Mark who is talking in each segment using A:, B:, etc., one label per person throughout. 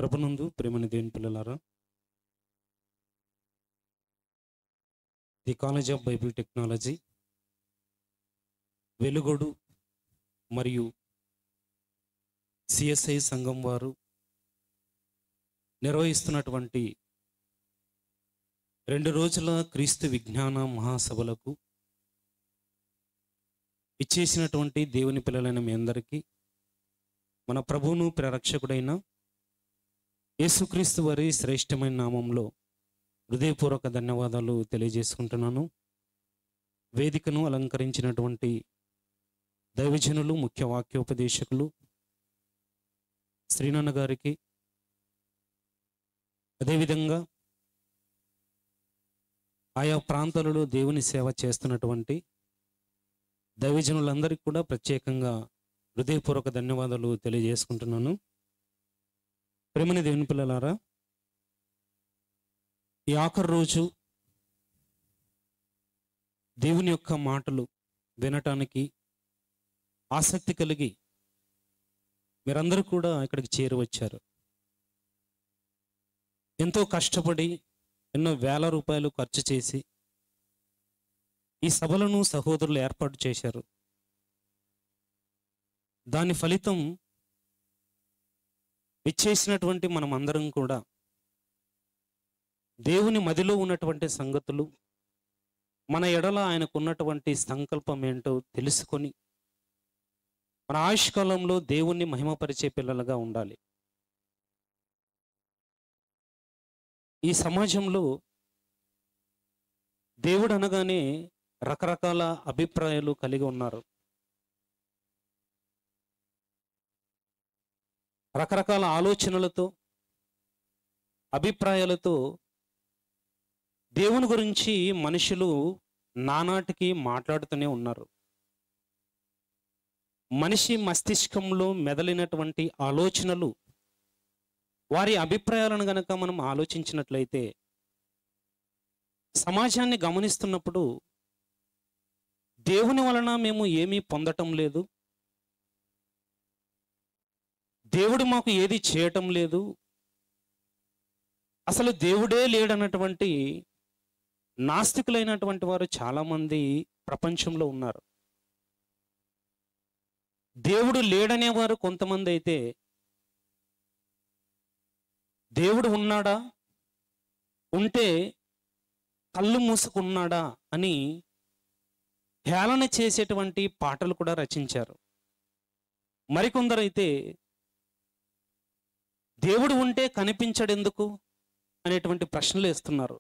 A: ప్రభునందు ప్రేమని దేవుని పిల్లలారా the college of Bible technology Velugodu మరియు సిఎస్ఐ సంఘం వారు నిర్వహిస్తున్నటువంటి రెండు రోజుల క్రీస్తు విజ్ఞాన మహాసభలకు ఇచ్చేసినటువంటి దేవుని పిల్లలైన మీ అందరికీ మన ప్రభువును ప్రరక్షకుడైన యేసుక్రీస్తు వారి శ్రేష్టమైన నామంలో హృదయపూర్వక ధన్యవాదాలు తెలియజేసుకుంటున్నాను వేదికను అలంకరించినటువంటి దైవజనులు ముఖ్య వాక్యోపదేశకులు శ్రీనాన్న గారికి అదేవిధంగా ఆయా ప్రాంతాలలో దేవుని సేవ చేస్తున్నటువంటి దైవజనులందరికీ కూడా ప్రత్యేకంగా హృదయపూర్వక ధన్యవాదాలు తెలియజేసుకుంటున్నాను ప్రేమని దేవుని పిల్లలారా ఈ ఆఖరి రోజు దేవుని యొక్క మాటలు వినటానికి ఆసక్తి కలిగి మీరందరూ కూడా ఇక్కడికి చేరువచ్చారు ఎంతో కష్టపడి ఎన్నో వేల రూపాయలు ఖర్చు చేసి ఈ సభలను సహోదరులు ఏర్పాటు చేశారు దాని ఫలితం ఇచ్చేసినటువంటి మనం అందరం కూడా దేవుని మదిలో ఉన్నటువంటి సంగతులు మన ఎడల ఆయనకు ఉన్నటువంటి సంకల్పం ఏంటో తెలుసుకొని మన ఆయుష్కాలంలో దేవుణ్ణి మహిమపరిచే పిల్లలుగా ఉండాలి ఈ సమాజంలో దేవుడు అనగానే రకరకాల అభిప్రాయాలు కలిగి ఉన్నారు రకరకాల ఆలోచనలతో అభిప్రాయాలతో దేవుని గురించి మనుషులు నానాటికి మాట్లాడుతూనే ఉన్నారు మనిషి మస్తిష్కంలో మెదలినటువంటి ఆలోచనలు వారి అభిప్రాయాలను గనక మనం ఆలోచించినట్లయితే సమాజాన్ని గమనిస్తున్నప్పుడు దేవుని వలన మేము ఏమీ పొందటం లేదు దేవుడు మాకు ఏది చేయటం లేదు అసలు దేవుడే లేడన్నటువంటి నాస్తికులైనటువంటి వారు చాలామంది ప్రపంచంలో ఉన్నారు దేవుడు లేడనేవారు కొంతమంది అయితే దేవుడు ఉన్నాడా ఉంటే కళ్ళు మూసుకున్నాడా అని హేళన చేసేటువంటి పాటలు కూడా రచించారు మరికొందరైతే దేవుడు ఉంటే కనిపించడెందుకు అనేటువంటి ప్రశ్నలు వేస్తున్నారు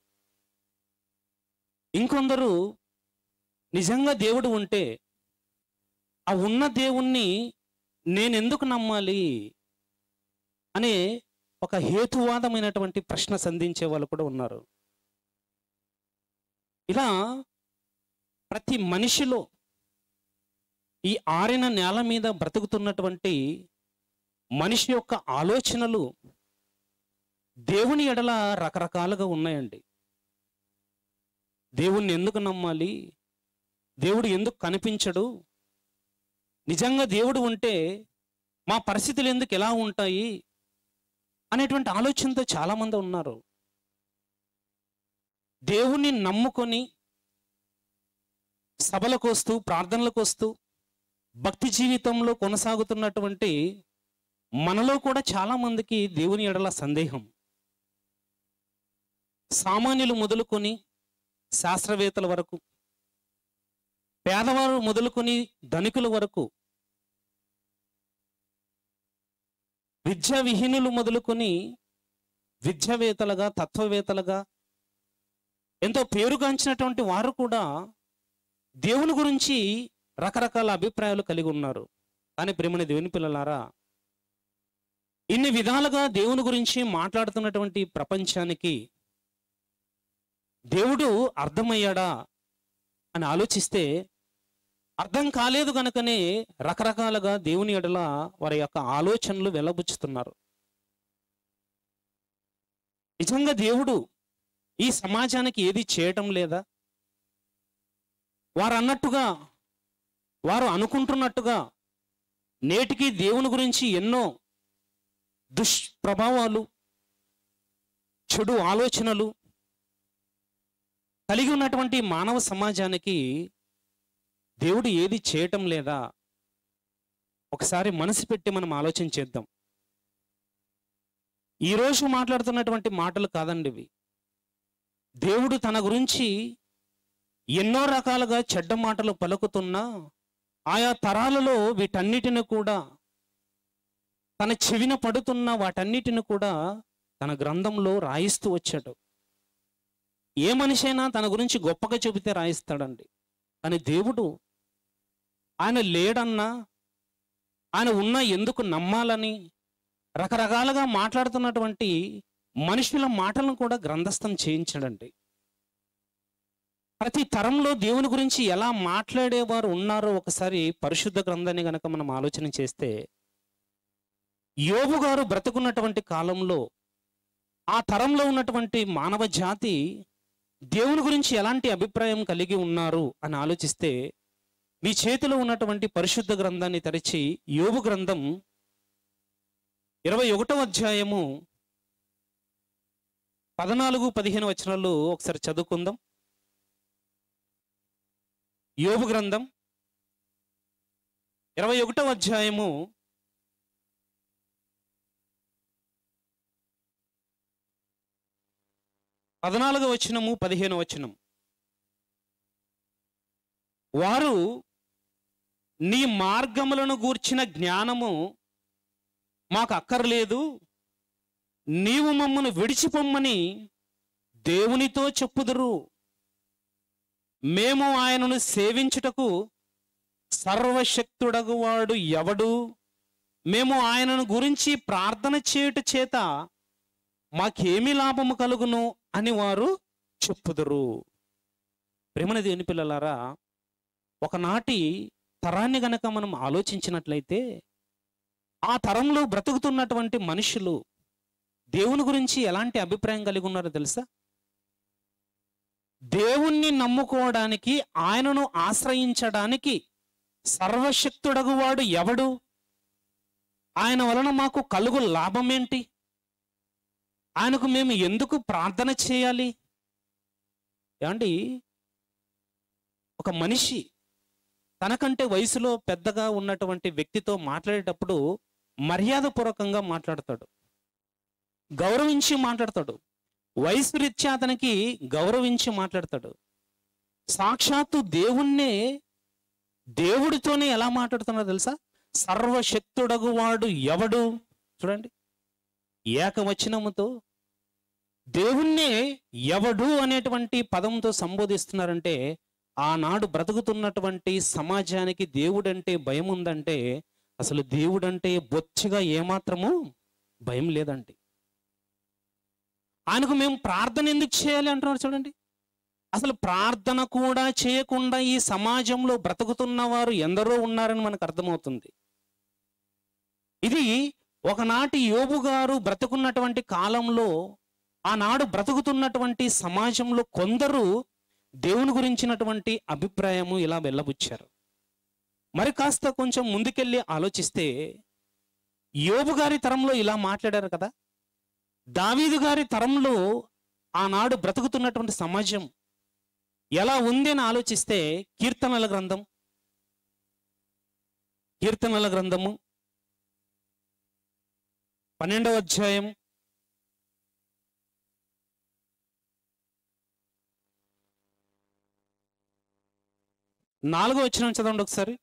A: ఇంకొందరు నిజంగా దేవుడు ఉంటే ఆ ఉన్న దేవుణ్ణి నేనెందుకు నమ్మాలి అనే ఒక హేతువాదమైనటువంటి ప్రశ్న సంధించే వాళ్ళు కూడా ఉన్నారు ఇలా ప్రతి మనిషిలో ఈ ఆరిన నేల మీద బ్రతుకుతున్నటువంటి మనిషి యొక్క ఆలోచనలు దేవుని ఎడల రకరకాలుగా ఉన్నాయండి దేవుణ్ణి ఎందుకు నమ్మాలి దేవుడు ఎందుకు కనిపించడు నిజంగా దేవుడు ఉంటే మా పరిస్థితులు ఎందుకు ఎలా ఉంటాయి అనేటువంటి ఆలోచనతో చాలామంది ఉన్నారు దేవుణ్ణి నమ్ముకొని సభలకు వస్తూ ప్రార్థనలకు వస్తూ భక్తి జీవితంలో కొనసాగుతున్నటువంటి మనలో కూడా చాలా మందికి దేవుని ఎడల సందేహం సామాన్యులు మొదలుకొని శాస్త్రవేత్తల వరకు పేదవారు మొదలుకొని ధనికుల వరకు విద్యా విహీనులు మొదలుకొని విద్యావేత్తలుగా తత్వవేత్తలుగా ఎంతో పేరుగాంచినటువంటి వారు కూడా దేవుని గురించి రకరకాల అభిప్రాయాలు కలిగి ఉన్నారు కానీ ప్రేమని దేవుని పిల్లలారా ఇన్ని విధాలుగా దేవుని గురించి మాట్లాడుతున్నటువంటి ప్రపంచానికి దేవుడు అర్థమయ్యాడా అని ఆలోచిస్తే అర్థం కాలేదు కనుకనే రకరకాలుగా దేవుని ఎడల వారి యొక్క ఆలోచనలు వెలబుచ్చుతున్నారు నిజంగా దేవుడు ఈ సమాజానికి ఏది చేయటం లేదా వారు అన్నట్టుగా వారు అనుకుంటున్నట్టుగా నేటికి దేవుని గురించి ఎన్నో దుష్ప్రభావాలు చెడు ఆలోచనలు కలిగి ఉన్నటువంటి మానవ సమాజానికి దేవుడు ఏది చేయటం లేదా ఒకసారి మనసు పెట్టి మనం ఆలోచన చేద్దాం ఈరోజు మాట్లాడుతున్నటువంటి మాటలు కాదండి ఇవి దేవుడు తన గురించి ఎన్నో రకాలుగా చెడ్డ మాటలు పలుకుతున్నా ఆయా తరాలలో వీటన్నిటిని కూడా తన చెవిన పడుతున్న వాటన్నిటిని కూడా తన గ్రంథంలో రాయిస్తూ వచ్చాడు ఏ మనిషి అయినా తన గురించి గొప్పగా చెబితే రాయిస్తాడండి కానీ దేవుడు ఆయన లేడన్నా ఆయన ఉన్న ఎందుకు నమ్మాలని రకరకాలుగా మాట్లాడుతున్నటువంటి మనుషుల మాటలను కూడా గ్రంథస్థం చేయించాడండి ప్రతి తరంలో దేవుని గురించి ఎలా మాట్లాడేవారు ఉన్నారో ఒకసారి పరిశుద్ధ గ్రంథాన్ని గనక మనం ఆలోచన చేస్తే యోబు గారు బ్రతుకున్నటువంటి కాలంలో ఆ తరంలో ఉన్నటువంటి మానవ జాతి దేవుని గురించి ఎలాంటి అభిప్రాయం కలిగి ఉన్నారు అని ఆలోచిస్తే మీ చేతిలో ఉన్నటువంటి పరిశుద్ధ గ్రంథాన్ని తెరిచి యోబు గ్రంథం ఇరవై ఒకటో అధ్యాయము పద్నాలుగు పదిహేను వచనాలు ఒకసారి చదువుకుందాం యోబు గ్రంథం ఇరవై ఒకటో అధ్యాయము పద్నాలుగు వచనము పదిహేను వచనం వారు నీ మార్గములను గూర్చిన జ్ఞానము మాకు అక్కర్లేదు నీవు మమ్మను విడిచిపొమ్మని దేవునితో చెప్పుదురు మేము ఆయనను సేవించుటకు సర్వశక్తుడగువాడు ఎవడు మేము ఆయనను గురించి ప్రార్థన చేయుట చేత మాకేమి లాభము కలుగును అని వారు చెప్పుదురు ప్రేమన దేని పిల్లలారా ఒకనాటి తరాన్ని గనక మనం ఆలోచించినట్లయితే ఆ తరంలో బ్రతుకుతున్నటువంటి మనుషులు దేవుని గురించి ఎలాంటి అభిప్రాయం కలిగి ఉన్నారో తెలుసా దేవుణ్ణి నమ్ముకోవడానికి ఆయనను ఆశ్రయించడానికి సర్వశక్తుడగువాడు ఎవడు ఆయన వలన మాకు కలుగు లాభం ఏంటి ఆయనకు మేము ఎందుకు ప్రార్థన చేయాలి ఏమండి ఒక మనిషి తనకంటే వయసులో పెద్దగా ఉన్నటువంటి వ్యక్తితో మాట్లాడేటప్పుడు మర్యాదపూర్వకంగా మాట్లాడతాడు గౌరవించి మాట్లాడతాడు వయసు రీత్యా అతనికి గౌరవించి మాట్లాడతాడు సాక్షాత్తు దేవుణ్ణే దేవుడితోనే ఎలా మాట్లాడుతున్నాడో తెలుసా సర్వశక్తుడగు వాడు ఎవడు చూడండి ఏకవచనముతో దేవుణ్ణే ఎవడు అనేటువంటి పదంతో సంబోధిస్తున్నారంటే ఆనాడు బ్రతుకుతున్నటువంటి సమాజానికి దేవుడంటే భయం ఉందంటే అసలు దేవుడంటే బొత్తిగా ఏమాత్రము భయం లేదండి ఆయనకు మేము ప్రార్థన ఎందుకు చేయాలి అంటున్నారు చూడండి అసలు ప్రార్థన కూడా చేయకుండా ఈ సమాజంలో బ్రతుకుతున్న వారు ఎందరో ఉన్నారని మనకు అర్థమవుతుంది ఇది ఒకనాటి యోబు గారు బ్రతుకున్నటువంటి కాలంలో ఆనాడు బ్రతుకుతున్నటువంటి సమాజంలో కొందరు దేవుని గురించినటువంటి అభిప్రాయము ఇలా వెళ్ళబుచ్చారు మరి కాస్త కొంచెం ముందుకెళ్ళి ఆలోచిస్తే యోబు గారి తరంలో ఇలా మాట్లాడారు కదా దావీదు గారి తరంలో ఆనాడు బ్రతుకుతున్నటువంటి సమాజం ఎలా ఉంది అని ఆలోచిస్తే కీర్తనల గ్రంథం కీర్తనల గ్రంథము పన్నెండవ అధ్యాయం నాలుగో వచ్చిన చదవండి ఒకసారి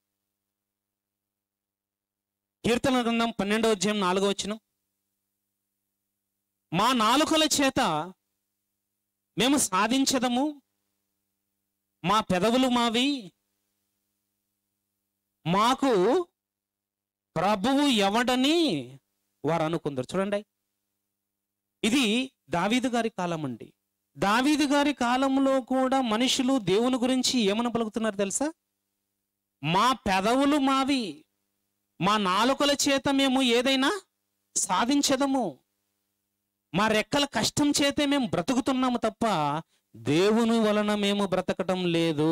A: కీర్తన గ్రంథం పన్నెండవ అధ్యాయం నాలుగో వచ్చిన మా నాలుకల చేత మేము సాధించదము మా పెదవులు మావి మాకు ప్రభువు ఎవడని వారు అనుకుందరు చూడండి ఇది దావీదు గారి కాలం అండి దావీదు గారి కాలంలో కూడా మనుషులు దేవుని గురించి ఏమని పలుకుతున్నారు తెలుసా మా పెదవులు మావి మా నాలుకల చేత మేము ఏదైనా సాధించదము మా రెక్కల కష్టం చేతే మేము బ్రతుకుతున్నాము తప్ప దేవుని వలన మేము బ్రతకటం లేదు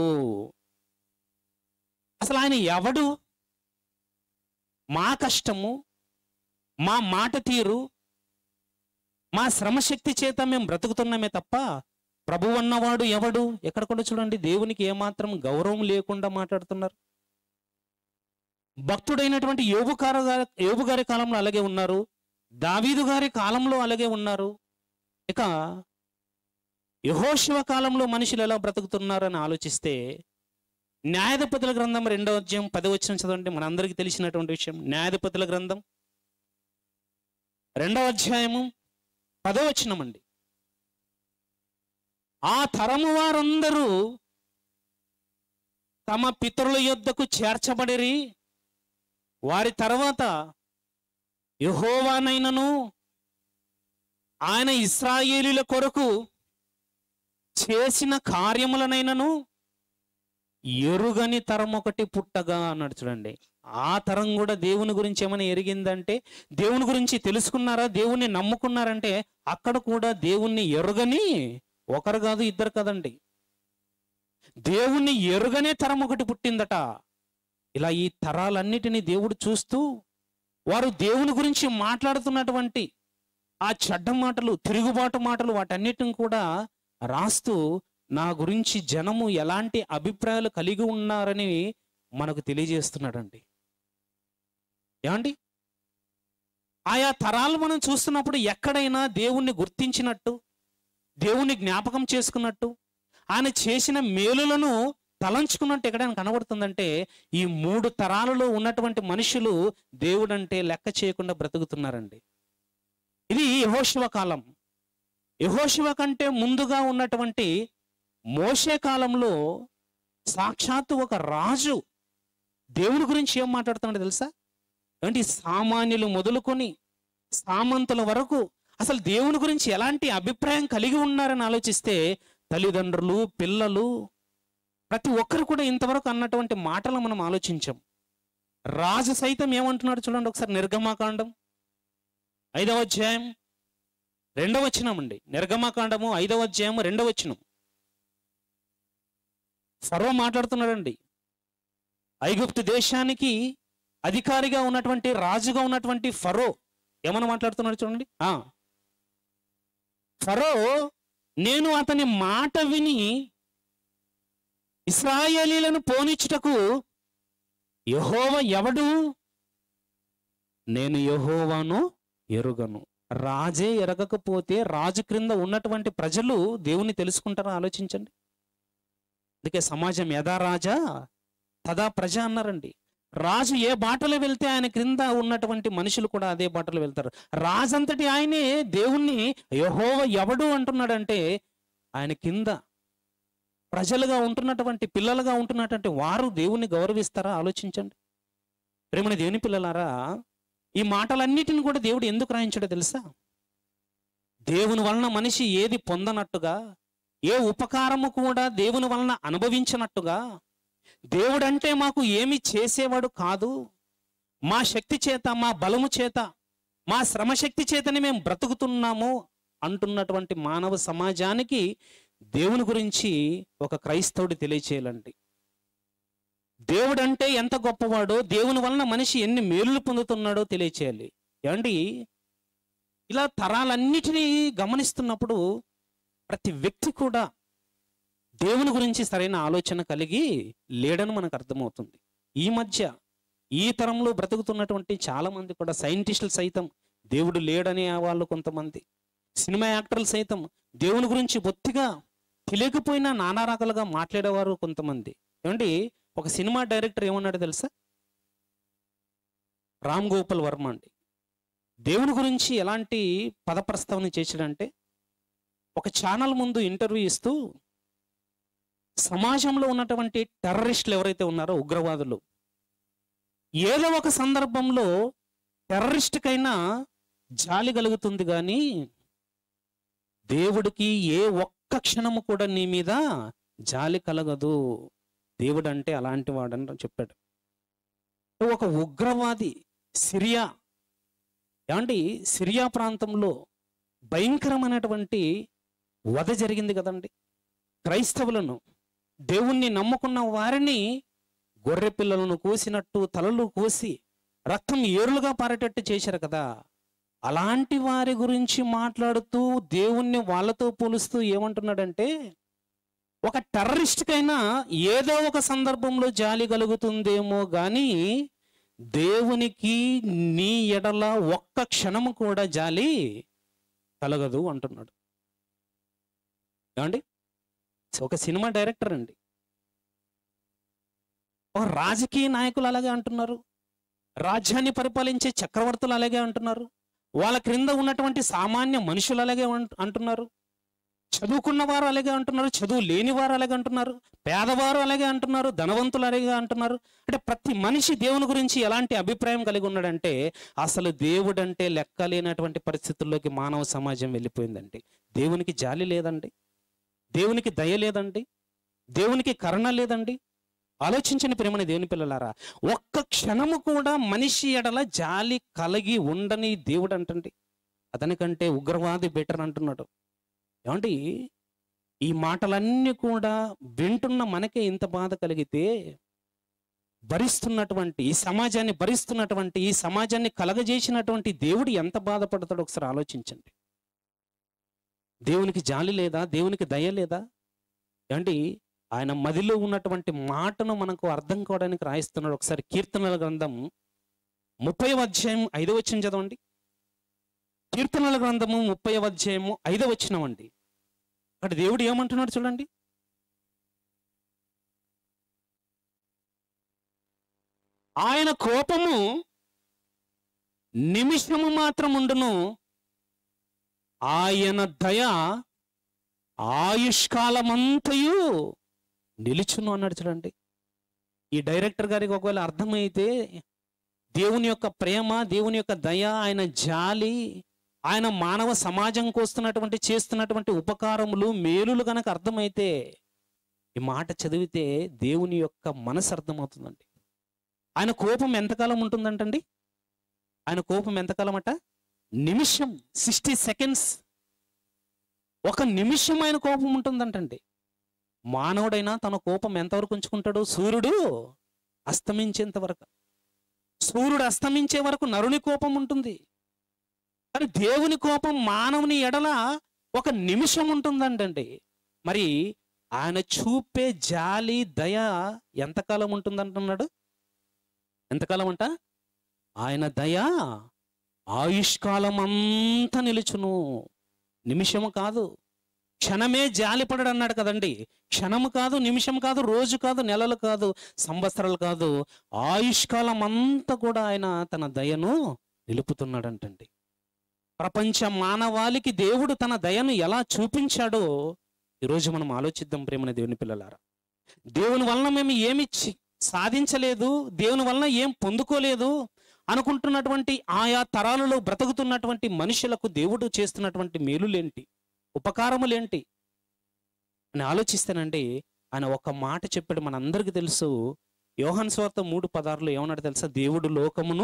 A: అసలు ఆయన ఎవడు మా కష్టము మా మాట తీరు మా శ్రమశక్తి చేత మేము బ్రతుకుతున్నామే తప్ప ప్రభు అన్నవాడు ఎవడు ఎక్కడ కూడా చూడండి దేవునికి ఏమాత్రం గౌరవం లేకుండా మాట్లాడుతున్నారు భక్తుడైనటువంటి యోగు గారు యోగు గారి కాలంలో అలాగే ఉన్నారు దావీదు గారి కాలంలో అలాగే ఉన్నారు ఇక యహోశివ కాలంలో మనుషులు ఎలా బ్రతుకుతున్నారని ఆలోచిస్తే న్యాయాధిపతుల గ్రంథం రెండవ అధ్యాయం పది వచ్చిన చదవండి మనందరికీ తెలిసినటువంటి విషయం న్యాయాధిపతుల గ్రంథం రెండవ అధ్యాయము పదో వచనమండి ఆ తరము వారందరూ తమ పితరుల యొద్దకు చేర్చబడిరి వారి తర్వాత యహోవానైనను ఆయన ఇస్రాయేలీల కొరకు చేసిన కార్యములనైనను ఎరుగని తరం ఒకటి పుట్టగా అన్నాడు చూడండి ఆ తరం కూడా దేవుని గురించి ఏమైనా ఎరిగిందంటే దేవుని గురించి తెలుసుకున్నారా దేవుణ్ణి నమ్ముకున్నారంటే అక్కడ కూడా దేవుణ్ణి ఎరుగని ఒకరు కాదు ఇద్దరు కదండి దేవుణ్ణి ఎరుగనే తరం ఒకటి పుట్టిందట ఇలా ఈ తరాలన్నిటినీ దేవుడు చూస్తూ వారు దేవుని గురించి మాట్లాడుతున్నటువంటి ఆ చెడ్డ మాటలు తిరుగుబాటు మాటలు వాటన్నిటిని కూడా రాస్తూ నా గురించి జనము ఎలాంటి అభిప్రాయాలు కలిగి ఉన్నారని మనకు తెలియజేస్తున్నాడండి ఏమండి ఆయా తరాలు మనం చూస్తున్నప్పుడు ఎక్కడైనా దేవుణ్ణి గుర్తించినట్టు దేవుణ్ణి జ్ఞాపకం చేసుకున్నట్టు ఆయన చేసిన మేలులను తలంచుకున్నట్టు ఎక్కడైనా కనబడుతుందంటే ఈ మూడు తరాలలో ఉన్నటువంటి మనుషులు దేవుడంటే లెక్క చేయకుండా బ్రతుకుతున్నారండి ఇది యహోశివ కాలం యహోశివ కంటే ముందుగా ఉన్నటువంటి మోషే కాలంలో సాక్షాత్తు ఒక రాజు దేవుని గురించి ఏం మాట్లాడుతున్నాడు తెలుసా ఏంటి సామాన్యులు మొదలుకొని సామంతుల వరకు అసలు దేవుని గురించి ఎలాంటి అభిప్రాయం కలిగి ఉన్నారని ఆలోచిస్తే తల్లిదండ్రులు పిల్లలు ప్రతి ఒక్కరు కూడా ఇంతవరకు అన్నటువంటి మాటలు మనం ఆలోచించాం రాజు సైతం ఏమంటున్నాడు చూడండి ఒకసారి నిర్గమాకాండం ఐదవ అధ్యాయం రెండవ వచనం అండి నిర్గమాకాండము ఐదవ అధ్యాయం రెండవ వచనం ఫరో మాట్లాడుతున్నాడండి ఐగుప్తు దేశానికి అధికారిగా ఉన్నటువంటి రాజుగా ఉన్నటువంటి ఫరో ఏమని మాట్లాడుతున్నాడు చూడండి ఆ ఫరో నేను అతని మాట విని ఇస్రాయేలీలను పోనిచ్చుటకు యహోవ ఎవడు నేను యహోవాను ఎరుగను రాజే ఎరగకపోతే రాజు క్రింద ఉన్నటువంటి ప్రజలు దేవుని తెలుసుకుంటారా ఆలోచించండి అందుకే సమాజం యథా రాజా తదా ప్రజ అన్నారండి రాజు ఏ బాటలో వెళ్తే ఆయన క్రింద ఉన్నటువంటి మనుషులు కూడా అదే బాటలో వెళ్తారు రాజంతటి ఆయనే దేవుణ్ణి యహోవ ఎవడు అంటున్నాడంటే ఆయన కింద ప్రజలుగా ఉంటున్నటువంటి పిల్లలుగా ఉంటున్నటువంటి వారు దేవుణ్ణి గౌరవిస్తారా ఆలోచించండి ప్రేమని దేవుని పిల్లలారా ఈ మాటలన్నిటిని కూడా దేవుడు ఎందుకు రాయించాడో తెలుసా దేవుని వలన మనిషి ఏది పొందనట్టుగా ఏ ఉపకారము కూడా దేవుని వలన అనుభవించినట్టుగా దేవుడంటే మాకు ఏమి చేసేవాడు కాదు మా శక్తి చేత మా బలము చేత మా శ్రమశక్తి చేతని మేము బ్రతుకుతున్నాము అంటున్నటువంటి మానవ సమాజానికి దేవుని గురించి ఒక క్రైస్తవుడు తెలియచేయాలండి దేవుడంటే ఎంత గొప్పవాడో దేవుని వలన మనిషి ఎన్ని మేలులు పొందుతున్నాడో తెలియచేయాలి ఏమండి ఇలా తరాలన్నిటినీ గమనిస్తున్నప్పుడు ప్రతి వ్యక్తి కూడా దేవుని గురించి సరైన ఆలోచన కలిగి లేడని మనకు అర్థమవుతుంది ఈ మధ్య ఈ తరంలో బ్రతుకుతున్నటువంటి చాలా మంది కూడా సైంటిస్టులు సైతం దేవుడు లేడనే వాళ్ళు కొంతమంది సినిమా యాక్టర్లు సైతం దేవుని గురించి బొత్తిగా తెలియకపోయినా నానా రకాలుగా మాట్లాడేవారు కొంతమంది ఏమండి ఒక సినిమా డైరెక్టర్ ఏమన్నాడు తెలుసా రామ్ గోపాల్ వర్మ అండి దేవుని గురించి ఎలాంటి పద ప్రస్తావన చేశాడంటే ఒక ఛానల్ ముందు ఇంటర్వ్యూ ఇస్తూ సమాజంలో ఉన్నటువంటి టెర్రరిస్టులు ఎవరైతే ఉన్నారో ఉగ్రవాదులు ఏదో ఒక సందర్భంలో టెర్రరిస్ట్కైనా జాలి కలుగుతుంది కానీ దేవుడికి ఏ ఒక్క క్షణము కూడా నీ మీద జాలి కలగదు దేవుడు అంటే అలాంటి వాడని చెప్పాడు ఒక ఉగ్రవాది సిరియా ఏమండి సిరియా ప్రాంతంలో భయంకరమైనటువంటి వధ జరిగింది కదండి క్రైస్తవులను దేవుణ్ణి నమ్ముకున్న వారిని గొర్రె పిల్లలను కోసినట్టు తలలు కోసి రక్తం ఏరులుగా పారేటట్టు చేశారు కదా అలాంటి వారి గురించి మాట్లాడుతూ దేవుణ్ణి వాళ్ళతో పోలుస్తూ ఏమంటున్నాడంటే ఒక టెర్రరిస్ట్కైనా ఏదో ఒక సందర్భంలో జాలి కలుగుతుందేమో కానీ దేవునికి నీ ఎడల ఒక్క క్షణము కూడా జాలి కలగదు అంటున్నాడు ఏమండి ఒక సినిమా డైరెక్టర్ అండి ఒక రాజకీయ నాయకులు అలాగే అంటున్నారు రాజ్యాన్ని పరిపాలించే చక్రవర్తులు అలాగే అంటున్నారు వాళ్ళ క్రింద ఉన్నటువంటి సామాన్య మనుషులు అలాగే అంట- అంటున్నారు చదువుకున్న వారు అలాగే అంటున్నారు చదువు లేని వారు అలాగే అంటున్నారు పేదవారు అలాగే అంటున్నారు ధనవంతులు అలాగే అంటున్నారు అంటే ప్రతి మనిషి దేవుని గురించి ఎలాంటి అభిప్రాయం కలిగి ఉన్నాడంటే అసలు దేవుడంటే లెక్క లేనటువంటి పరిస్థితుల్లోకి మానవ సమాజం వెళ్ళిపోయిందండి దేవునికి జాలి లేదండి దేవునికి దయ లేదండి దేవునికి కరుణ లేదండి ఆలోచించని ప్రేమని దేవుని పిల్లలారా ఒక్క క్షణము కూడా మనిషి ఎడల జాలి కలిగి ఉండని దేవుడు అంటండి అతనికంటే ఉగ్రవాది బెటర్ అంటున్నాడు ఏమండి ఈ మాటలన్నీ కూడా వింటున్న మనకే ఇంత బాధ కలిగితే భరిస్తున్నటువంటి ఈ సమాజాన్ని భరిస్తున్నటువంటి ఈ సమాజాన్ని కలగజేసినటువంటి దేవుడు ఎంత బాధపడతాడో ఒకసారి ఆలోచించండి దేవునికి జాలి లేదా దేవునికి దయ లేదా ఏమండి ఆయన మదిలో ఉన్నటువంటి మాటను మనకు అర్థం కావడానికి రాయిస్తున్నాడు ఒకసారి కీర్తనల గ్రంథం ముప్పై అధ్యాయం ఐదో వచ్చిన చదవండి కీర్తనల గ్రంథము ముప్పై అధ్యాయము ఐదో వచ్చినం అండి అక్కడ దేవుడు ఏమంటున్నాడు చూడండి ఆయన కోపము నిమిషము మాత్రం ఉండును ఆయన దయ ఆయుష్కాలమంతయు నిలుచును అన్నాడు చూడండి ఈ డైరెక్టర్ గారికి ఒకవేళ అర్థమైతే దేవుని యొక్క ప్రేమ దేవుని యొక్క దయ ఆయన జాలి ఆయన మానవ సమాజం కోస్తున్నటువంటి చేస్తున్నటువంటి ఉపకారములు మేలులు కనుక అర్థమైతే ఈ మాట చదివితే దేవుని యొక్క మనసు అర్థమవుతుందండి ఆయన కోపం ఎంతకాలం ఉంటుందంటండి ఆయన కోపం ఎంతకాలం అట నిమిషం సిక్స్టీ సెకండ్స్ ఒక నిమిషం ఆయన కోపం ఉంటుందంటండి మానవుడైనా తన కోపం ఎంతవరకు ఉంచుకుంటాడు సూర్యుడు అస్తమించేంత వరకు సూర్యుడు అస్తమించే వరకు నరుని కోపం ఉంటుంది కానీ దేవుని కోపం మానవుని ఎడల ఒక నిమిషం ఉంటుందంటండి మరి ఆయన చూపే జాలి దయ ఎంతకాలం ఉంటుందంటున్నాడు ఎంతకాలం అంట ఆయన దయ ఆయుష్కాలం అంతా నిలుచును నిమిషము కాదు క్షణమే జాలిపడడు అన్నాడు కదండి క్షణము కాదు నిమిషం కాదు రోజు కాదు నెలలు కాదు సంవత్సరాలు కాదు ఆయుష్కాలం అంతా కూడా ఆయన తన దయను నిలుపుతున్నాడంటండి ప్రపంచ మానవాళికి దేవుడు తన దయను ఎలా చూపించాడో ఈరోజు మనం ఆలోచిద్దాం ప్రేమన దేవుని పిల్లలారా దేవుని వలన మేము ఏమి చి- సాధించలేదు దేవుని వలన ఏం పొందుకోలేదు అనుకుంటున్నటువంటి ఆయా తరాలలో బ్రతుకుతున్నటువంటి మనుషులకు దేవుడు చేస్తున్నటువంటి మేలులేంటి ఉపకారములేంటి అని ఆలోచిస్తానండి ఆయన ఒక మాట చెప్పాడు మనందరికీ తెలుసు యోహాన్ స్వార్థ మూడు పదార్లు ఏమన్నాడు తెలుసా దేవుడు లోకమును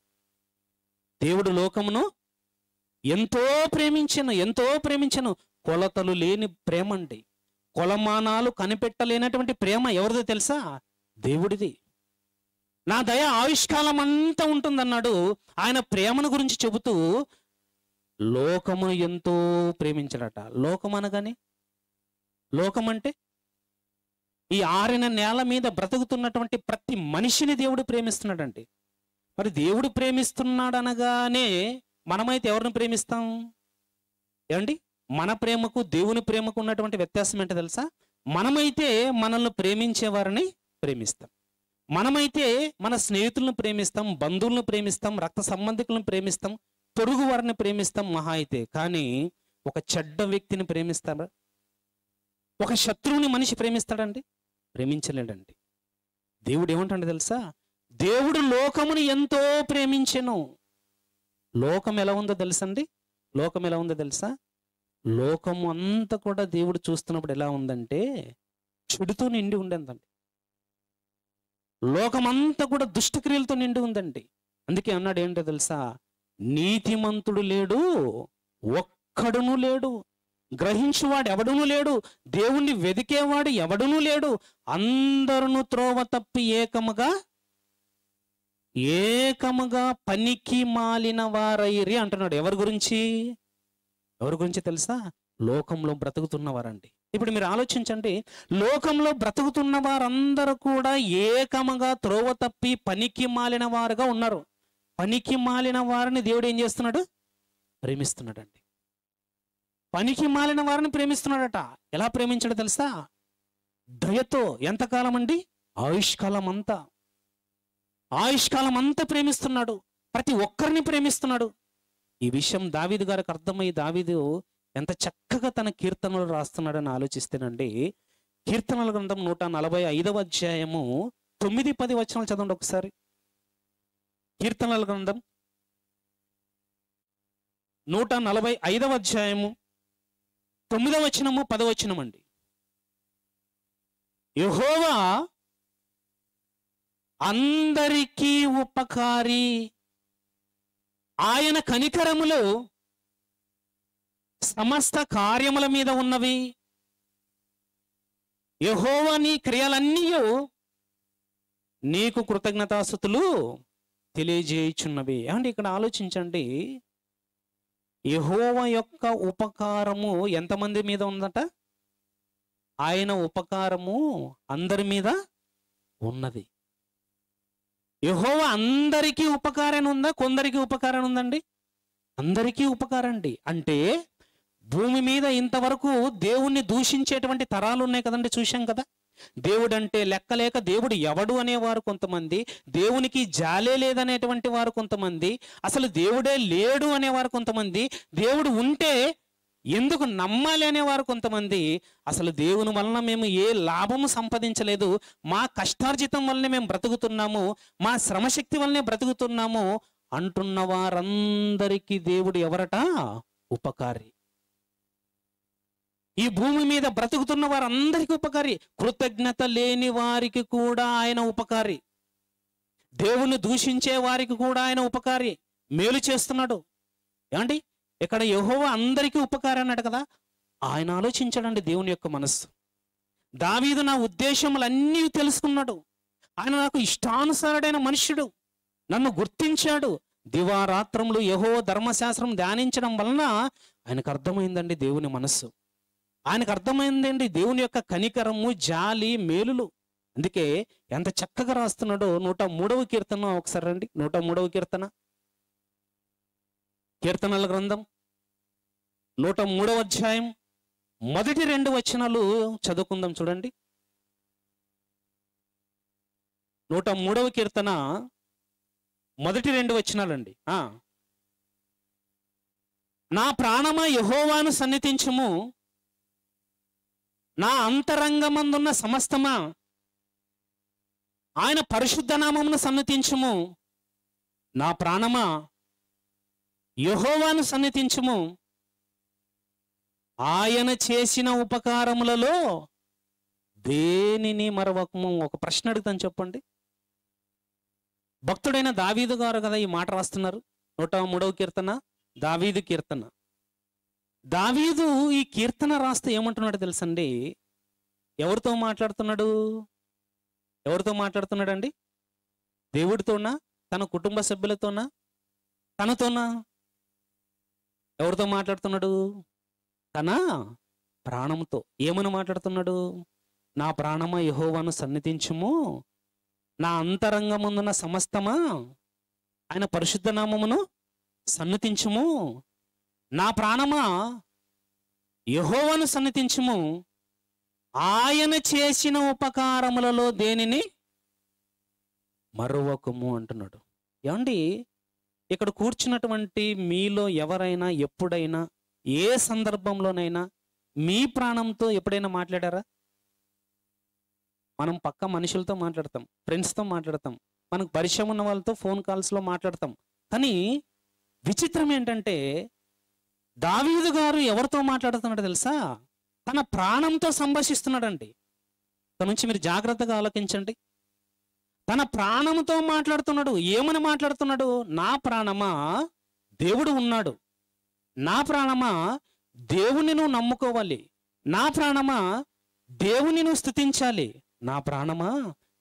A: దేవుడు లోకమును ఎంతో ప్రేమించను ఎంతో ప్రేమించను కొలతలు లేని ప్రేమ అండి కొలమానాలు కనిపెట్టలేనటువంటి ప్రేమ ఎవరిదో తెలుసా దేవుడిది నా దయ ఆయుష్కాలం అంతా ఉంటుందన్నాడు ఆయన ప్రేమను గురించి చెబుతూ లోకమును ఎంతో ప్రేమించాడట లోకం అనగానే లోకం అంటే ఈ ఆరిన నేల మీద బ్రతుకుతున్నటువంటి ప్రతి మనిషిని దేవుడు ప్రేమిస్తున్నాడండి మరి దేవుడు ప్రేమిస్తున్నాడు అనగానే మనమైతే ఎవరిని ప్రేమిస్తాం ఏమండి మన ప్రేమకు దేవుని ప్రేమకు ఉన్నటువంటి వ్యత్యాసం ఏంటో తెలుసా మనమైతే మనల్ని ప్రేమించే వారిని ప్రేమిస్తాం మనమైతే మన స్నేహితులను ప్రేమిస్తాం బంధువులను ప్రేమిస్తాం రక్త సంబంధికులను ప్రేమిస్తాం పొరుగు వారిని ప్రేమిస్తాం మహా అయితే కానీ ఒక చెడ్డ వ్యక్తిని ప్రేమిస్తారా ఒక శత్రువుని మనిషి ప్రేమిస్తాడండి ప్రేమించలేడండి దేవుడు ఏమంటాడు తెలుసా దేవుడు లోకముని ఎంతో ప్రేమించెను లోకం ఎలా ఉందో తెలుసండి లోకం ఎలా ఉందో తెలుసా లోకము అంతా కూడా దేవుడు చూస్తున్నప్పుడు ఎలా ఉందంటే చెడుతో నిండి ఉండేందండి లోకమంతా కూడా దుష్టక్రియలతో నిండి ఉందండి అందుకే అన్నాడు ఏంటో తెలుసా నీతిమంతుడు లేడు ఒక్కడును లేడు గ్రహించువాడు ఎవడునూ లేడు దేవుణ్ణి వెదికేవాడు ఎవడునూ లేడు అందరును త్రోవ తప్పి ఏకముగా ఏకముగా పనికి మాలిన వారైరి అంటున్నాడు ఎవరి గురించి ఎవరి గురించి తెలుసా లోకంలో బ్రతుకుతున్న వారండి ఇప్పుడు మీరు ఆలోచించండి లోకంలో బ్రతుకుతున్న వారందరూ కూడా ఏకముగా త్రోవ తప్పి పనికి మాలిన వారుగా ఉన్నారు పనికి మాలిన వారిని దేవుడు ఏం చేస్తున్నాడు ప్రేమిస్తున్నాడండి పనికి మాలిన వారిని ప్రేమిస్తున్నాడట ఎలా ప్రేమించాడో తెలుసా దయతో ఎంతకాలం అండి ఆయుష్కాలం అంతా ఆయుష్కాలం అంతా ప్రేమిస్తున్నాడు ప్రతి ఒక్కరిని ప్రేమిస్తున్నాడు ఈ విషయం దావీదు గారికి అర్థమై దావీదు ఎంత చక్కగా తన కీర్తనలు రాస్తున్నాడని ఆలోచిస్తేనండి కీర్తనల గ్రంథం నూట నలభై ఐదవ అధ్యాయము తొమ్మిది పది వచనాలు చదవండి ఒకసారి కీర్తనల గ్రంథం నూట నలభై ఐదవ అధ్యాయము తొమ్మిదవ వచనము పదవచనం అండి యహోవా అందరికీ ఉపకారి ఆయన కనికరములు సమస్త కార్యముల మీద ఉన్నవి యహోవా నీ క్రియలన్నీ నీకు కృతజ్ఞతాస్థుతులు తెలియజేయుచున్నవి ఏమంటే ఇక్కడ ఆలోచించండి యహోవ యొక్క ఉపకారము ఎంతమంది మీద ఉందట ఆయన ఉపకారము అందరి మీద ఉన్నది యహోవ అందరికీ ఉపకారం ఉందా కొందరికి ఉపకారం ఉందండి అందరికీ ఉపకారం అండి అంటే భూమి మీద ఇంతవరకు దేవుణ్ణి దూషించేటువంటి తరాలు ఉన్నాయి కదండి చూశాం కదా దేవుడు అంటే లెక్కలేక దేవుడు ఎవడు అనేవారు కొంతమంది దేవునికి జాలే లేదనేటువంటి వారు కొంతమంది అసలు దేవుడే లేడు అనేవారు కొంతమంది దేవుడు ఉంటే ఎందుకు నమ్మాలి అనేవారు కొంతమంది అసలు దేవుని వలన మేము ఏ లాభము సంపాదించలేదు మా కష్టార్జితం వల్లనే మేము బ్రతుకుతున్నాము మా శ్రమశక్తి వల్లనే బ్రతుకుతున్నాము అంటున్న వారందరికీ దేవుడు ఎవరట ఉపకారి ఈ భూమి మీద బ్రతుకుతున్న వారందరికీ ఉపకారి కృతజ్ఞత లేని వారికి కూడా ఆయన ఉపకారి దేవుణ్ణి దూషించే వారికి కూడా ఆయన ఉపకారి మేలు చేస్తున్నాడు ఏమండి ఇక్కడ యెహోవా అందరికీ ఉపకారి అన్నాడు కదా ఆయన ఆలోచించాడండి దేవుని యొక్క మనస్సు దావీదు నా ఉద్దేశములన్నీ తెలుసుకున్నాడు ఆయన నాకు ఇష్టానుసారుడైన మనుష్యుడు నన్ను గుర్తించాడు దివారాత్రములు యహో ధర్మశాస్త్రం ధ్యానించడం వలన ఆయనకు అర్థమైందండి దేవుని మనస్సు ఆయనకు అర్థమైందండి దేవుని యొక్క కనికరము జాలి మేలులు అందుకే ఎంత చక్కగా రాస్తున్నాడో నూట మూడవ కీర్తన ఒకసారి రండి నూట మూడవ కీర్తన కీర్తనల గ్రంథం నూట మూడవ అధ్యాయం మొదటి రెండు వచనాలు చదువుకుందాం చూడండి నూట మూడవ కీర్తన మొదటి రెండు వచనాలండి ఆ. నా ప్రాణమ యహోవాను సన్నిధించుము నా అంతరంగమందున్న సమస్తమా ఆయన పరిశుద్ధ నామమును సన్నతించుము నా ప్రాణమా యహోవాను సన్నతించుము ఆయన చేసిన ఉపకారములలో దేనిని మరవకము ఒక ప్రశ్న అడుగుతాను చెప్పండి భక్తుడైన దావీదు గారు కదా ఈ మాట రాస్తున్నారు నూట మూడవ కీర్తన దావీదు కీర్తన దావీదు ఈ కీర్తన రాస్తే ఏమంటున్నాడు తెలుసండి ఎవరితో మాట్లాడుతున్నాడు ఎవరితో మాట్లాడుతున్నాడండి దేవుడితోనా తన కుటుంబ సభ్యులతోనా తనతోనా ఎవరితో మాట్లాడుతున్నాడు తన ప్రాణంతో ఏమని మాట్లాడుతున్నాడు నా ప్రాణమ యహోవాను సన్నిధించుము నా అంతరంగముందున సమస్తమా ఆయన పరిశుద్ధ నామమును సన్నతించుము నా ప్రాణమా యహోవను సన్నతించుము ఆయన చేసిన ఉపకారములలో దేనిని మరొకము అంటున్నాడు ఏమండి ఇక్కడ కూర్చున్నటువంటి మీలో ఎవరైనా ఎప్పుడైనా ఏ సందర్భంలోనైనా మీ ప్రాణంతో ఎప్పుడైనా మాట్లాడారా మనం పక్క మనుషులతో మాట్లాడతాం ఫ్రెండ్స్తో మాట్లాడతాం మనకు పరిచయం ఉన్న వాళ్ళతో ఫోన్ కాల్స్లో మాట్లాడతాం కానీ విచిత్రం ఏంటంటే దావీదు గారు ఎవరితో మాట్లాడుతున్నాడో తెలుసా తన ప్రాణంతో సంభాషిస్తున్నాడండి ఇక్కడ నుంచి మీరు జాగ్రత్తగా ఆలోచించండి తన ప్రాణంతో మాట్లాడుతున్నాడు ఏమని మాట్లాడుతున్నాడు నా ప్రాణమా దేవుడు ఉన్నాడు నా ప్రాణమా దేవుని నువ్వు నమ్ముకోవాలి నా ప్రాణమా దేవుని నువ్వు స్థుతించాలి నా ప్రాణమా